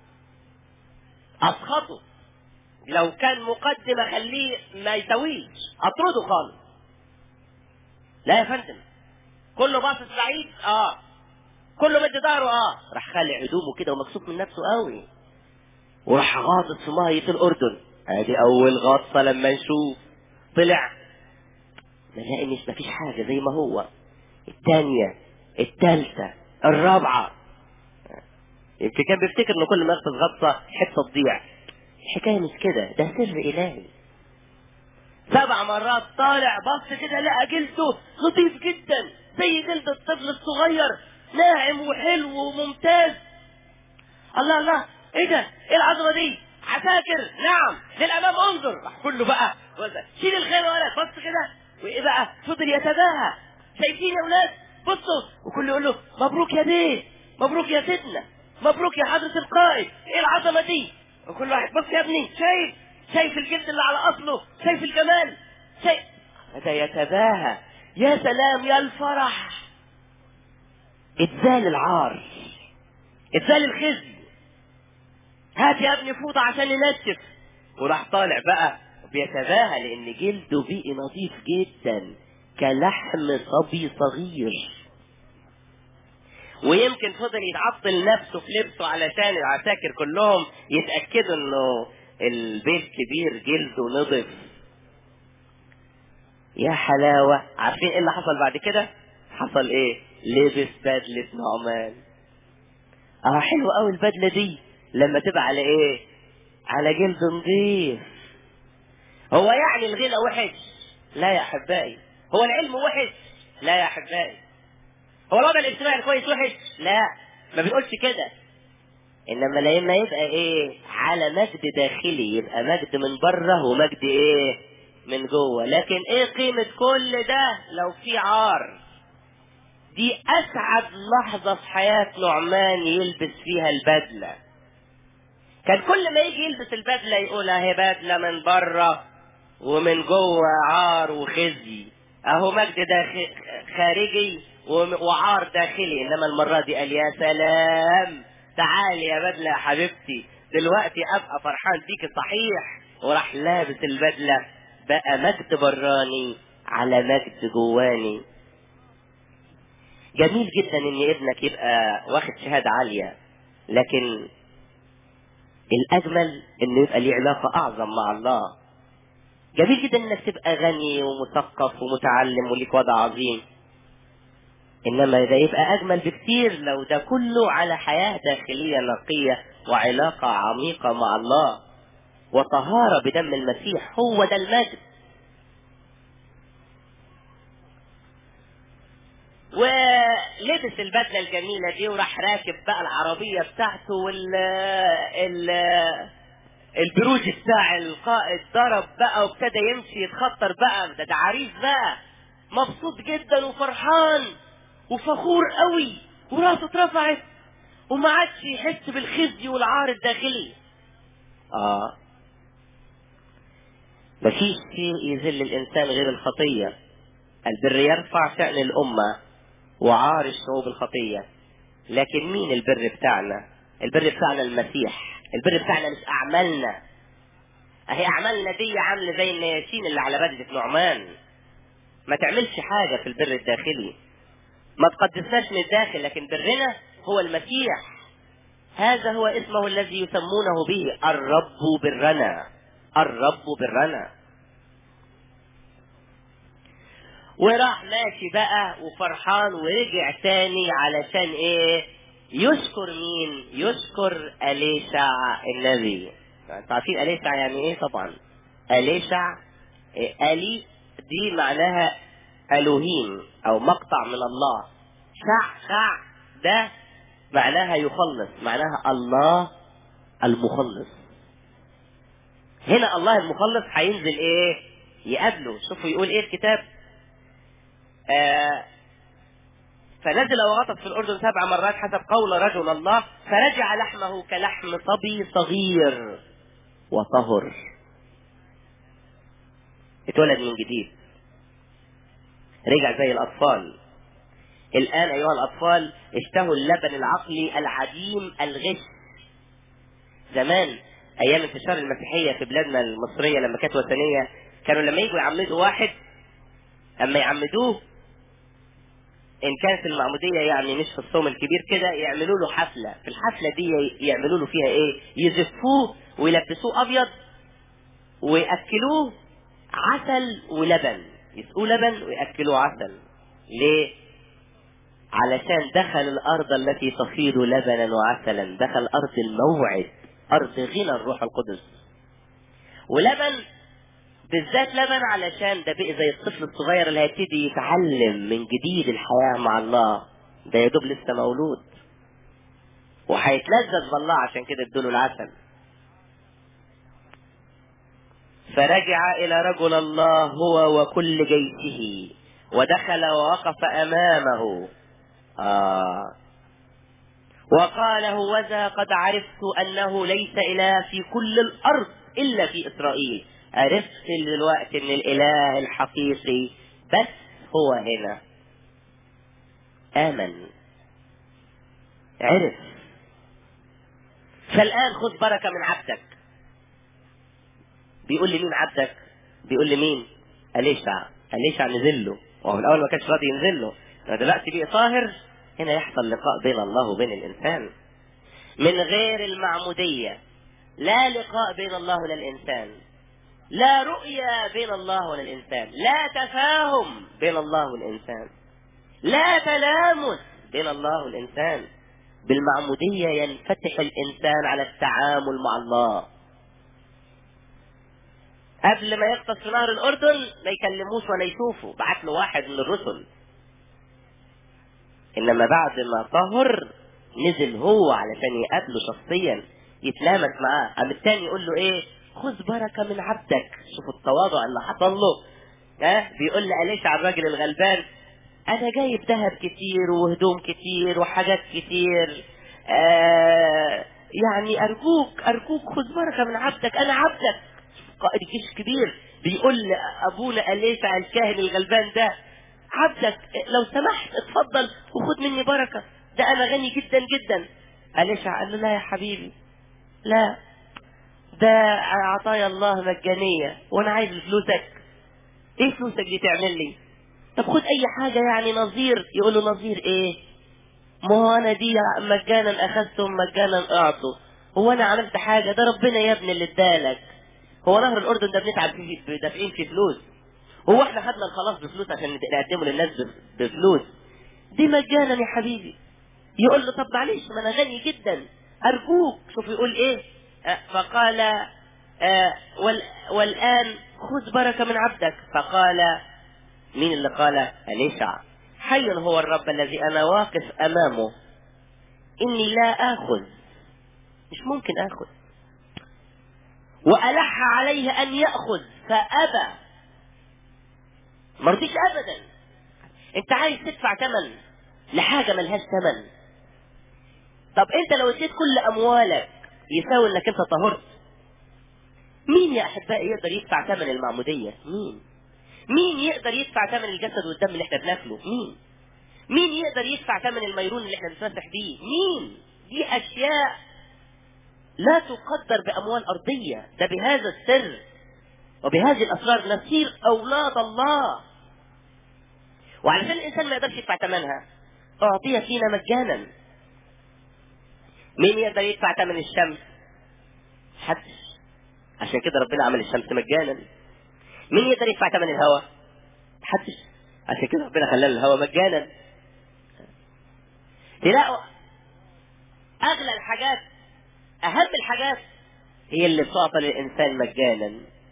اسخطه لو كان مقدم اخليه ما يسويش اطرده خالص لا يا فندم كله باصص بعيد اه كله مد ظهره اه راح خالع هدومه كده ومكسوف من نفسه قوي وراح غاطس في ميه الاردن ادي اول غطسه لما نشوف طلع نلاقي مش مفيش حاجه زي ما هو الثانيه الثالثه الرابعه يمكن كان بيفتكر انه كل ما يغطس غطسه حته تضيع الحكايه مش كده ده سر الهي سبع مرات طالع بص كده لقى جلده نظيف جدا زي جلد الطفل الصغير ناعم وحلو وممتاز الله الله ايه ده ايه العظمه دي عساكر نعم للامام انظر راح كله بقى شيل الخيل يا ولد بص كده وايه بقى فضل يتباهى شايفين يا ولاد بصوا وكله يقول له مبروك يا بيه مبروك يا سيدنا مبروك يا حضرة القائد ايه العظمة دي وكل واحد بص يا ابني شايف شايف الجلد اللي على اصله شايف الجمال شايف هذا يتباهى يا سلام يا الفرح اتزال العار اتزال الخزي هات يا ابني فوطة عشان ينشف وراح طالع بقى بيتباهى لان جلده بقي نظيف جدا كلحم صبي صغير ويمكن فضل يتعطل نفسه في لبسه علشان العساكر كلهم يتأكدوا انه البيت كبير جلده نضف يا حلاوة عارفين ايه اللي حصل بعد كده حصل ايه لبس بدلة نعمان اه حلوة قوي البدلة دي لما تبقى على ايه على جلد نظيف هو يعني الغنى وحش لا يا احبائي هو العلم وحش لا يا احبائي هو الوضع الاجتماعي الكويس وحش لا ما بنقولش كده انما لما يبقى ايه على مجد داخلي يبقى مجد من بره ومجد ايه من جوه لكن ايه قيمة كل ده لو في عار دي اسعد لحظة في حياة نعمان يلبس فيها البدلة كان كل ما يجي يلبس البدلة يقول اهي بدلة من بره ومن جوه عار وخزي اهو مجد داخل خارجي وعار داخلي انما المرة دي قال يا سلام تعالي يا بدلة يا حبيبتي دلوقتي ابقى فرحان بيك صحيح وراح لابس البدلة بقى مجد براني على مجد جواني جميل جدا ان ابنك يبقى واخد شهادة عالية لكن الاجمل انه يبقى ليه علاقة اعظم مع الله جميل جدا انك تبقى غني ومثقف ومتعلم وليك وضع عظيم انما ده يبقى اجمل بكتير لو ده كله على حياة داخلية نقية وعلاقة عميقة مع الله وطهارة بدم المسيح هو ده المجد ولبس البدلة الجميلة دي وراح راكب بقى العربية بتاعته وال ال البروج بتاع القائد ضرب بقى وابتدى يمشي يتخطر بقى ده, ده عريس بقى مبسوط جدا وفرحان وفخور قوي وراسه اترفعت وما عادش يحس بالخزي والعار الداخلي اه مفيش شيء يذل الانسان غير الخطيه البر يرفع شأن الأمة وعار الشعوب الخطية لكن مين البر بتاعنا البر بتاعنا المسيح البر بتاعنا مش أعمالنا أهي أعمالنا دي عاملة زي النياشين اللي على بدلة نعمان ما تعملش حاجة في البر الداخلي ما تقدسناش من الداخل لكن برنا هو المسيح هذا هو اسمه الذي يسمونه به الرب برنا الرب برنا وراح ماشي بقى وفرحان ورجع تاني علشان ايه يشكر مين يشكر أليشع النبي انتوا عارفين أليشع يعني ايه طبعا أليشع إيه ألي دي معناها ألوهيم أو مقطع من الله شع شع ده معناها يخلص معناها الله المخلص هنا الله المخلص هينزل ايه يقابله شوفوا يقول ايه الكتاب آه فنزل وغطس في الأردن سبع مرات حسب قول رجل الله فرجع لحمه كلحم صبي صغير وطهر اتولد من جديد رجع زي الأطفال الآن أيها الأطفال اشتهوا اللبن العقلي العديم الغش زمان أيام انتشار المسيحية في بلادنا المصرية لما كانت وثنية كانوا لما يجوا يعمدوا واحد أما يعمدوه ان كانت المعمودية يعني مش في الصوم الكبير كده يعملوا له حفلة في الحفلة دي يعملوا له فيها ايه يزفوه ويلبسوه ابيض ويأكلوه عسل ولبن يسقوه لبن ويأكلوه عسل ليه علشان دخل الارض التي تفيض لبنا وعسلا دخل ارض الموعد ارض غنى الروح القدس ولبن بالذات لبن علشان ده بقى زي الطفل الصغير اللي هيبتدي يتعلم من جديد الحياة مع الله ده يا دوب لسه مولود وهيتلذذ بالله عشان كده ادوله العسل فرجع إلى رجل الله هو وكل جيشه ودخل ووقف أمامه آه وقال هوذا قد عرفت أنه ليس إله في كل الأرض إلا في إسرائيل عرفت دلوقتي ان الاله الحقيقي بس هو هنا امن عرف فالان خذ بركة من عبدك بيقول لي مين عبدك بيقول لي مين أليشع أليشع نزل له وهو الأول ما كانش راضي ينزل له دلوقتي بقى طاهر هنا يحصل لقاء بين الله وبين الإنسان من غير المعمودية لا لقاء بين الله ولا الإنسان لا رؤية بين الله والإنسان لا تفاهم بين الله والإنسان لا تلامس بين الله والإنسان بالمعمودية ينفتح الإنسان على التعامل مع الله قبل ما يغطس في نهر الأردن ما يكلموش ولا يشوفوا بعت له واحد من الرسل إنما بعد ما طهر نزل هو علشان يقابله شخصيا يتلامس معاه قام التاني يقول له ايه خذ بركة من عبدك شوف التواضع اللي حصل له ها بيقول لأليش على الراجل الغلبان انا جايب ذهب كتير وهدوم كتير وحاجات كتير آه يعني ارجوك ارجوك خذ بركة من عبدك انا عبدك قائد جيش كبير بيقول لابونا أليسع الكاهن الغلبان ده عبدك لو سمحت اتفضل وخد مني بركة ده انا غني جدا جدا أليسع قال له لا يا حبيبي لا ده عطايا الله مجانية وانا عايز فلوسك ايه فلوسك دي تعمل لي طب خد اي حاجة يعني نظير يقول له نظير ايه ما هو انا دي مجانا اخذتم مجانا اعطوا هو انا عملت حاجة ده ربنا يا ابني اللي ادالك هو نهر الاردن ده بنتعب فيه دافعين فيه فلوس هو احنا خدنا الخلاص بفلوس عشان نقدمه للناس بفلوس دي مجانا يا حبيبي يقول له طب معلش ما انا غني جدا ارجوك شوف يقول ايه آه فقال آه وال والان خذ بركة من عبدك فقال مين اللي قال أليشع حي هو الرب الذي أنا واقف أمامه إني لا آخذ مش ممكن آخذ وألح عليه أن يأخذ فأبى مرضيش أبدا أنت عايز تدفع ثمن لحاجة ملهاش ثمن طب أنت لو اديت كل أموالك يساوي إنك أنت طهرت مين يا أحبائي يقدر يدفع ثمن المعمودية مين مين يقدر يدفع ثمن الجسد والدم اللي احنا بناكله مين مين يقدر يدفع ثمن الميرون اللي احنا بنتمسح بيه مين دي اشياء لا تقدر باموال ارضيه ده بهذا السر وبهذه الاسرار نصير اولاد الله وعلشان الانسان ما يقدرش يدفع ثمنها اعطي فينا مجانا مين يقدر يدفع ثمن الشمس حدش عشان كده ربنا عمل الشمس مجانا مين يقدر يدفع ثمن الهواء؟ محدش عشان كده ربنا خلى الهواء مجانا تلاقوا اغلى الحاجات اهم الحاجات هي اللي بتعطى للانسان مجانا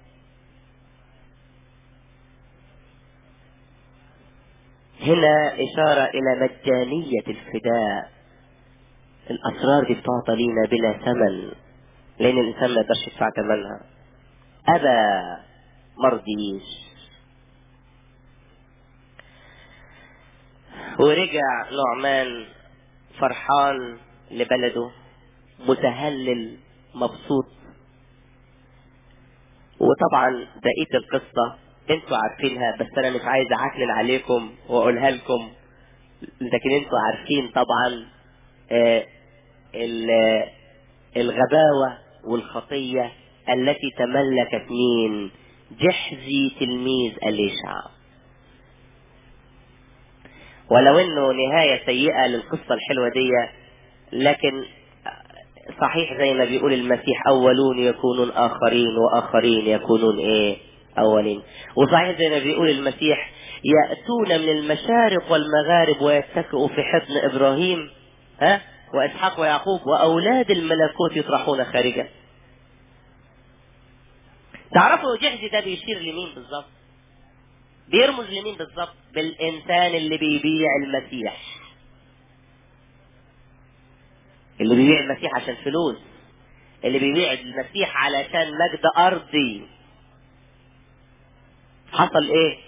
هنا إشارة إلى مجانية الفداء الأسرار دي بتعطى لينا بلا ثمن لأن الإنسان ما يقدرش يدفع ثمنها أبى مرضيش ورجع نعمان فرحان لبلده متهلل مبسوط وطبعا بقية القصة انتوا عارفينها بس انا مش عايز اعكنن عليكم واقولها لكم لكن انتوا عارفين طبعا آه الغباوة والخطية التي تملكت مين جحزي تلميذ أليشع ولو انه نهاية سيئة للقصة الحلوة دي لكن صحيح زي ما بيقول المسيح اولون يكونون اخرين واخرين يكونون ايه اولين وصحيح زي ما بيقول المسيح يأتون من المشارق والمغارب ويتكئوا في حضن ابراهيم ها واسحاق ويعقوب واولاد الملكوت يطرحون خارجا تعرفوا جحزي ده بيشير لمين بالظبط بيرمز لمين بالظبط بالانسان اللي بيبيع المسيح اللي بيبيع المسيح عشان فلوس اللي بيبيع المسيح علشان مجد ارضي حصل ايه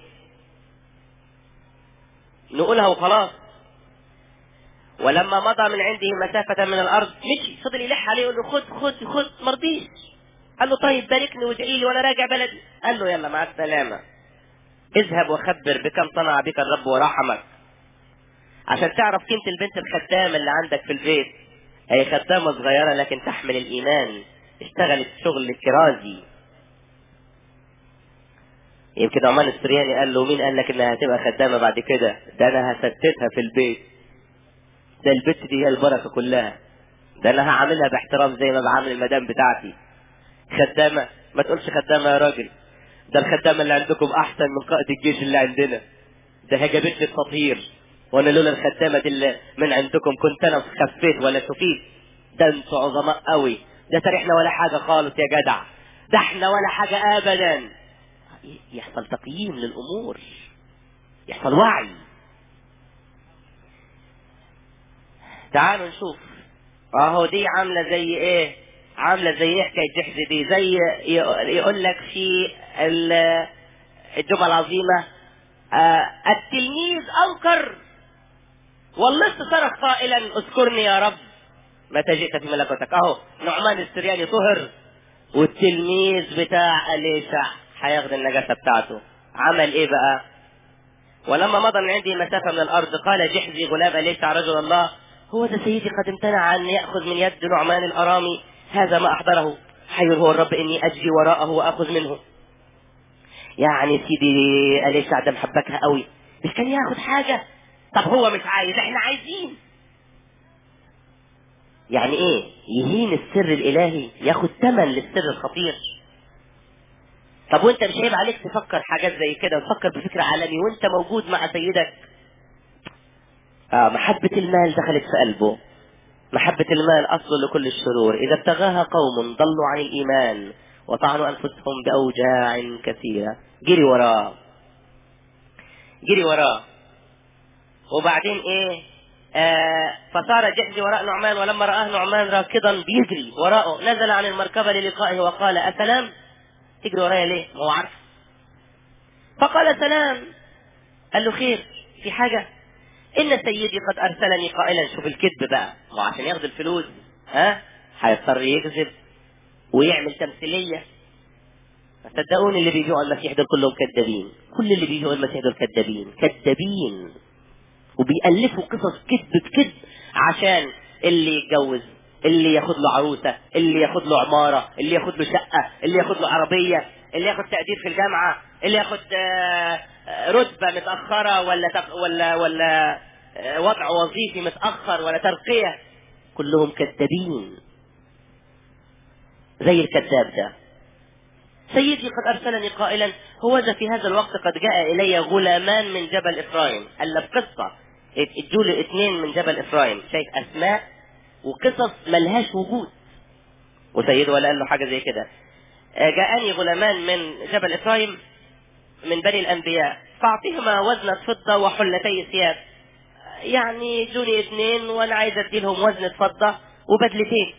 نقولها وخلاص ولما مضى من عنده مسافة من الأرض مشي فضل يلح عليه يقول له خد خد خد مرضيش قال له طيب باركني وادعي لي وانا راجع بلدي قال له يلا مع السلامة اذهب وخبر بكم صنع بك الرب ورحمك عشان تعرف قيمة البنت الخدامة اللي عندك في البيت هي خدامة صغيرة لكن تحمل الإيمان اشتغلت شغل كرازي يمكن عمان السرياني قال له مين قال لك انها هتبقى خدامة بعد كده ده انا هستتها في البيت ده البت دي هي البركة كلها ده انا هعملها باحترام زي ما بعمل المدام بتاعتي خدامة ما تقولش خدامة يا راجل ده الخدامة اللي عندكم احسن من قائد الجيش اللي عندنا ده هي جابت لي التطهير وانا لولا الخدامة دي اللي من عندكم كنت انا خفيت ولا شفيت ده انتوا عظماء قوي ده تاريخنا ولا حاجة خالص يا جدع ده احنا ولا حاجة ابدا يحصل تقييم للامور يحصل وعي تعالوا نشوف اهو دي عاملة زي ايه عاملة زي ايه حكاية جحش دي زي يقول لك في الجمعة العظيمة آه التلميذ انكر واللص صرخ قائلا اذكرني يا رب متى جئت في ملكوتك اهو نعمان السرياني طهر والتلميذ بتاع اليشع هياخد النجاسة بتاعته عمل ايه بقى ولما مضى من عندي مسافة من الارض قال جحزي غلام اليشع رجل الله هو ده سيدي قد امتنع ان ياخذ من يد نعمان الارامي هذا ما احضره حي هو الرب اني اجري وراءه واخذ منه يعني سيدي اليشع ده محبكها قوي مش كان ياخد حاجه طب هو مش عايز احنا عايزين يعني ايه يهين السر الالهي ياخد ثمن للسر الخطير طب وانت مش عيب عليك تفكر حاجات زي كده وتفكر بفكر عالمي وانت موجود مع سيدك آه محبة المال دخلت في قلبه محبة المال أصل لكل الشرور إذا ابتغاها قوم ضلوا عن الإيمان وطعنوا أنفسهم بأوجاع كثيرة جري وراه جري وراه وبعدين إيه آه فصار جحدي وراء نعمان ولما رآه نعمان راكضا بيجري وراءه نزل عن المركبة للقائه وقال أسلام تجري ورايا ليه ما هو عارف فقال سلام قال له خير في حاجة إن سيدي قد أرسلني قائلا شوف الكذب بقى ما عشان ياخد الفلوس ها هيضطر يكذب ويعمل تمثيلية صدقوني اللي بيبيعوا المسيح دول كلهم كذابين كل اللي بيبيعوا المسيح دول كذابين كذابين وبيألفوا قصص كذب بكذب عشان اللي يتجوز اللي ياخد له عروسة اللي ياخد له عمارة اللي ياخد له شقة اللي ياخد له عربية اللي ياخد تقدير في الجامعة اللي ياخد رتبة متأخرة ولا تق... ولا ولا وضع وظيفي متأخر ولا ترقية كلهم كذابين زي الكذاب ده سيدي قد أرسلني قائلا هوذا في هذا الوقت قد جاء إلي غلامان من جبل إفرايم ألا بقصة ادوا لي اثنين من جبل إفرايم شايف أسماء وقصص ملهاش وجود وسيده ولا قال له حاجة زي كده جاءني غلامان من جبل إفرايم من بني الأنبياء فأعطيهما وزنة فضة وحلتي ثياب يعني جوني اثنين وأنا عايز أدي لهم وزنة فضة وبدلتين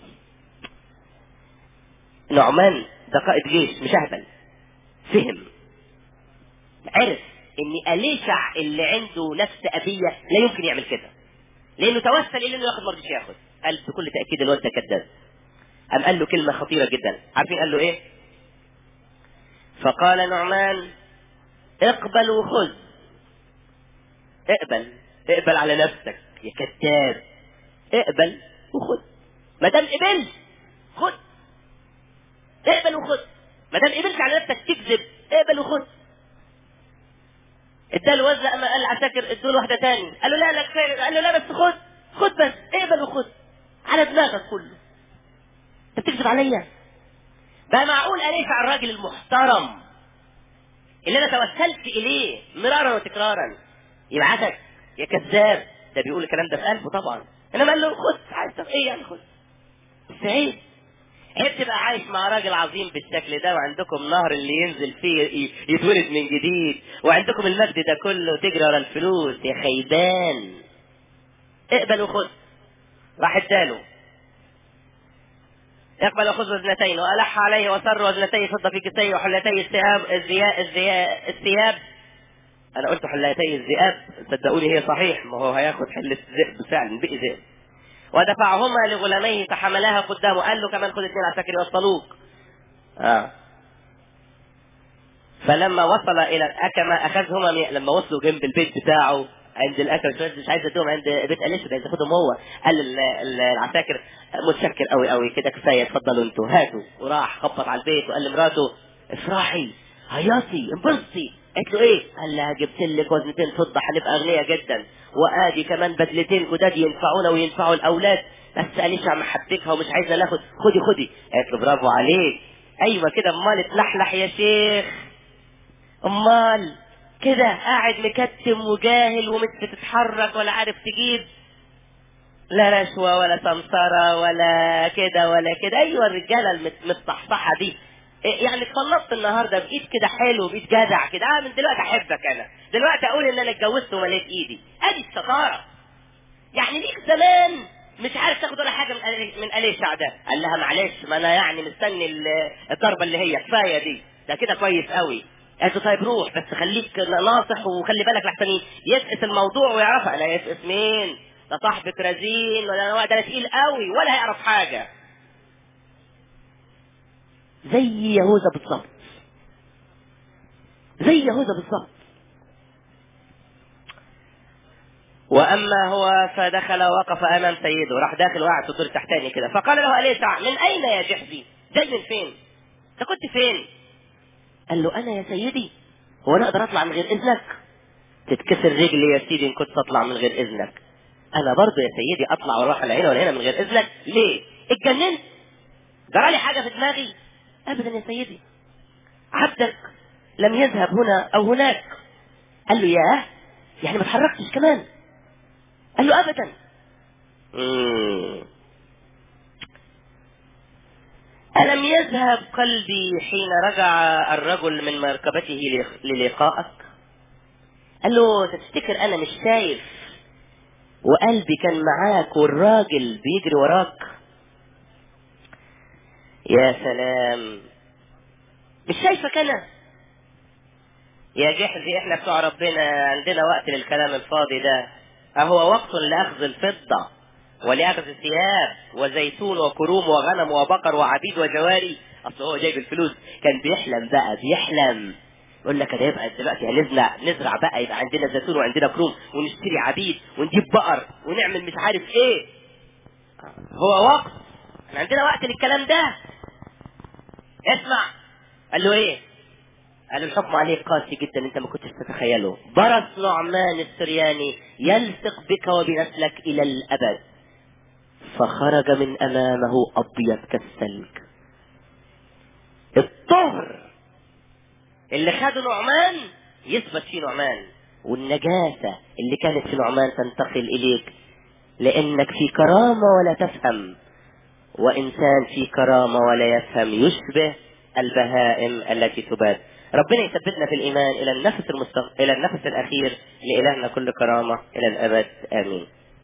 نعمان ده قائد جيش مش أهبل فهم عرف ان أليشع اللي عنده نفس أبية لا يمكن يعمل كده لأنه توسل إلى إنه ياخد مرضيش ياخد قال بكل تأكيد الواد ده كذاب قام قال له كلمة خطيرة جدا عارفين قال له إيه؟ فقال نعمان اقبل وخذ اقبل اقبل على نفسك يا كذاب اقبل وخذ ما دام قبلت خذ اقبل وخذ ما دام قبلت على نفسك تكذب اقبل وخذ اداله وزع اما قال عساكر ادوا له واحده تاني قال له لا لا كفايه قال له لا بس خد خد بس اقبل وخد على دماغك كله انت بتكذب عليا بقى معقول اليشع الراجل المحترم اللي انا توسلت اليه مرارا وتكرارا يبعتك يا كذاب ده بيقول الكلام ده في قلبه طبعا انما قال له خد عايز ايه يعني خد بس عيب عيب تبقى عايش مع راجل عظيم بالشكل ده وعندكم نهر اللي ينزل فيه يتولد من جديد وعندكم المجد ده كله تجري ورا الفلوس يا خيبان اقبل وخذ راح اداله اقبل وخذ وزنتين والح عليه وسر وزنتي فضه في كسيه وحلتي الثياب الزياء الزياء الثياب انا قلت حلتي الذئاب صدقوني هي صحيح ما هو هياخد حله ذئب فعلا بقي ذئب ودفعهما لغلاميه فحملاها قدامه قال له كمان خد اثنين عساكر يوصلوك اه فلما وصل الى الأكمة اخذهما من... لما وصلوا جنب البيت بتاعه عند الاكل شويه مش عايز ادوهم عند بيت اليشا عايز ياخدهم هو قال ال- ال- العساكر متشكر قوي قوي كده كفايه اتفضلوا انتوا هاتوا وراح خبط على البيت وقال لمراته افرحي هياصي انبسطي قالت له ايه؟ قال لها جبت لك وزنتين فضه هنبقى اغنياء جدا وادي كمان بدلتين جداد ينفعونا وينفعوا الاولاد بس اليشا محبكها ومش عايزه ناخد خدي خدي قالت له برافو عليك ايوه كده امال اتلحلح يا شيخ امال كده قاعد مكتم وجاهل ومش بتتحرك ولا عارف تجيب لا رشوة ولا سمسرة ولا كده ولا كده ايوه الرجالة المت- المتصحصحة دي إيه يعني اتخلصت النهارده بايد كده حلو بايد جدع كده اه من دلوقتي احبك انا دلوقتي اقول ان انا اتجوزت ومليت ايدي ادي الشطارة يعني ليك زمان مش عارف تاخد ولا حاجه من آل- من اليشع ده قال لها معلش ما انا يعني مستني ال- الضربه اللي هي كفايه دي ده كده كويس قوي قالت له طيب روح بس خليك ناصح وخلي بالك لحسن يسقط الموضوع ويعرفها لا يسقط مين ده صاحبك رزين ولا ده تقيل قوي ولا هيعرف حاجه زي يهوذا بالظبط زي يهوذا بالظبط واما هو فدخل ووقف امام سيده راح داخل وقعد في الدور التحتاني كده فقال له اليسع من اين يا جحزي جاي من فين انت كنت فين قال له انا يا سيدي هو انا اقدر اطلع من غير اذنك تتكسر رجلي يا سيدي ان كنت اطلع من غير اذنك انا برضه يا سيدي اطلع واروح على هنا ولا هنا من غير اذنك ليه اتجننت جرالي حاجه في دماغي ابدا يا سيدي عبدك لم يذهب هنا او هناك قال له ياه يعني ما اتحركتش كمان قال له ابدا مم. ألم يذهب قلبي حين رجع الرجل من مركبته للقائك قال له تفتكر أنا مش شايف وقلبي كان معاك والراجل بيجري وراك يا سلام مش شايفك أنا يا جحزي احنا بتوع ربنا عندنا وقت للكلام الفاضي ده أهو وقت لأخذ الفضة ولأخذ ثياب وزيتون وكروم وغنم وبقر وعبيد وجواري أصل هو جايب الفلوس كان بيحلم بقى بيحلم يقول لك ده يبقى دلوقتي هنزرع نزرع بقى يبقى عندنا زيتون وعندنا كروم ونشتري عبيد ونجيب بقر ونعمل مش عارف ايه هو وقت احنا عندنا وقت للكلام ده اسمع قال له ايه قال الحكم عليك قاسي جدا انت ما كنتش تتخيله برص نعمان السرياني يلصق بك وبنسلك الى الابد فخرج من امامه ابيض كالثلج الطهر اللي خده نعمان يثبت فيه نعمان والنجاسة اللي كانت في نعمان تنتقل إليك لأنك في كرامة ولا تفهم وإنسان في كرامة ولا يفهم يشبه البهائم التي تباد ربنا يثبتنا في الإيمان إلى النفس المستق... إلى النفس الأخير لإلهنا كل كرامة إلى الأبد آمين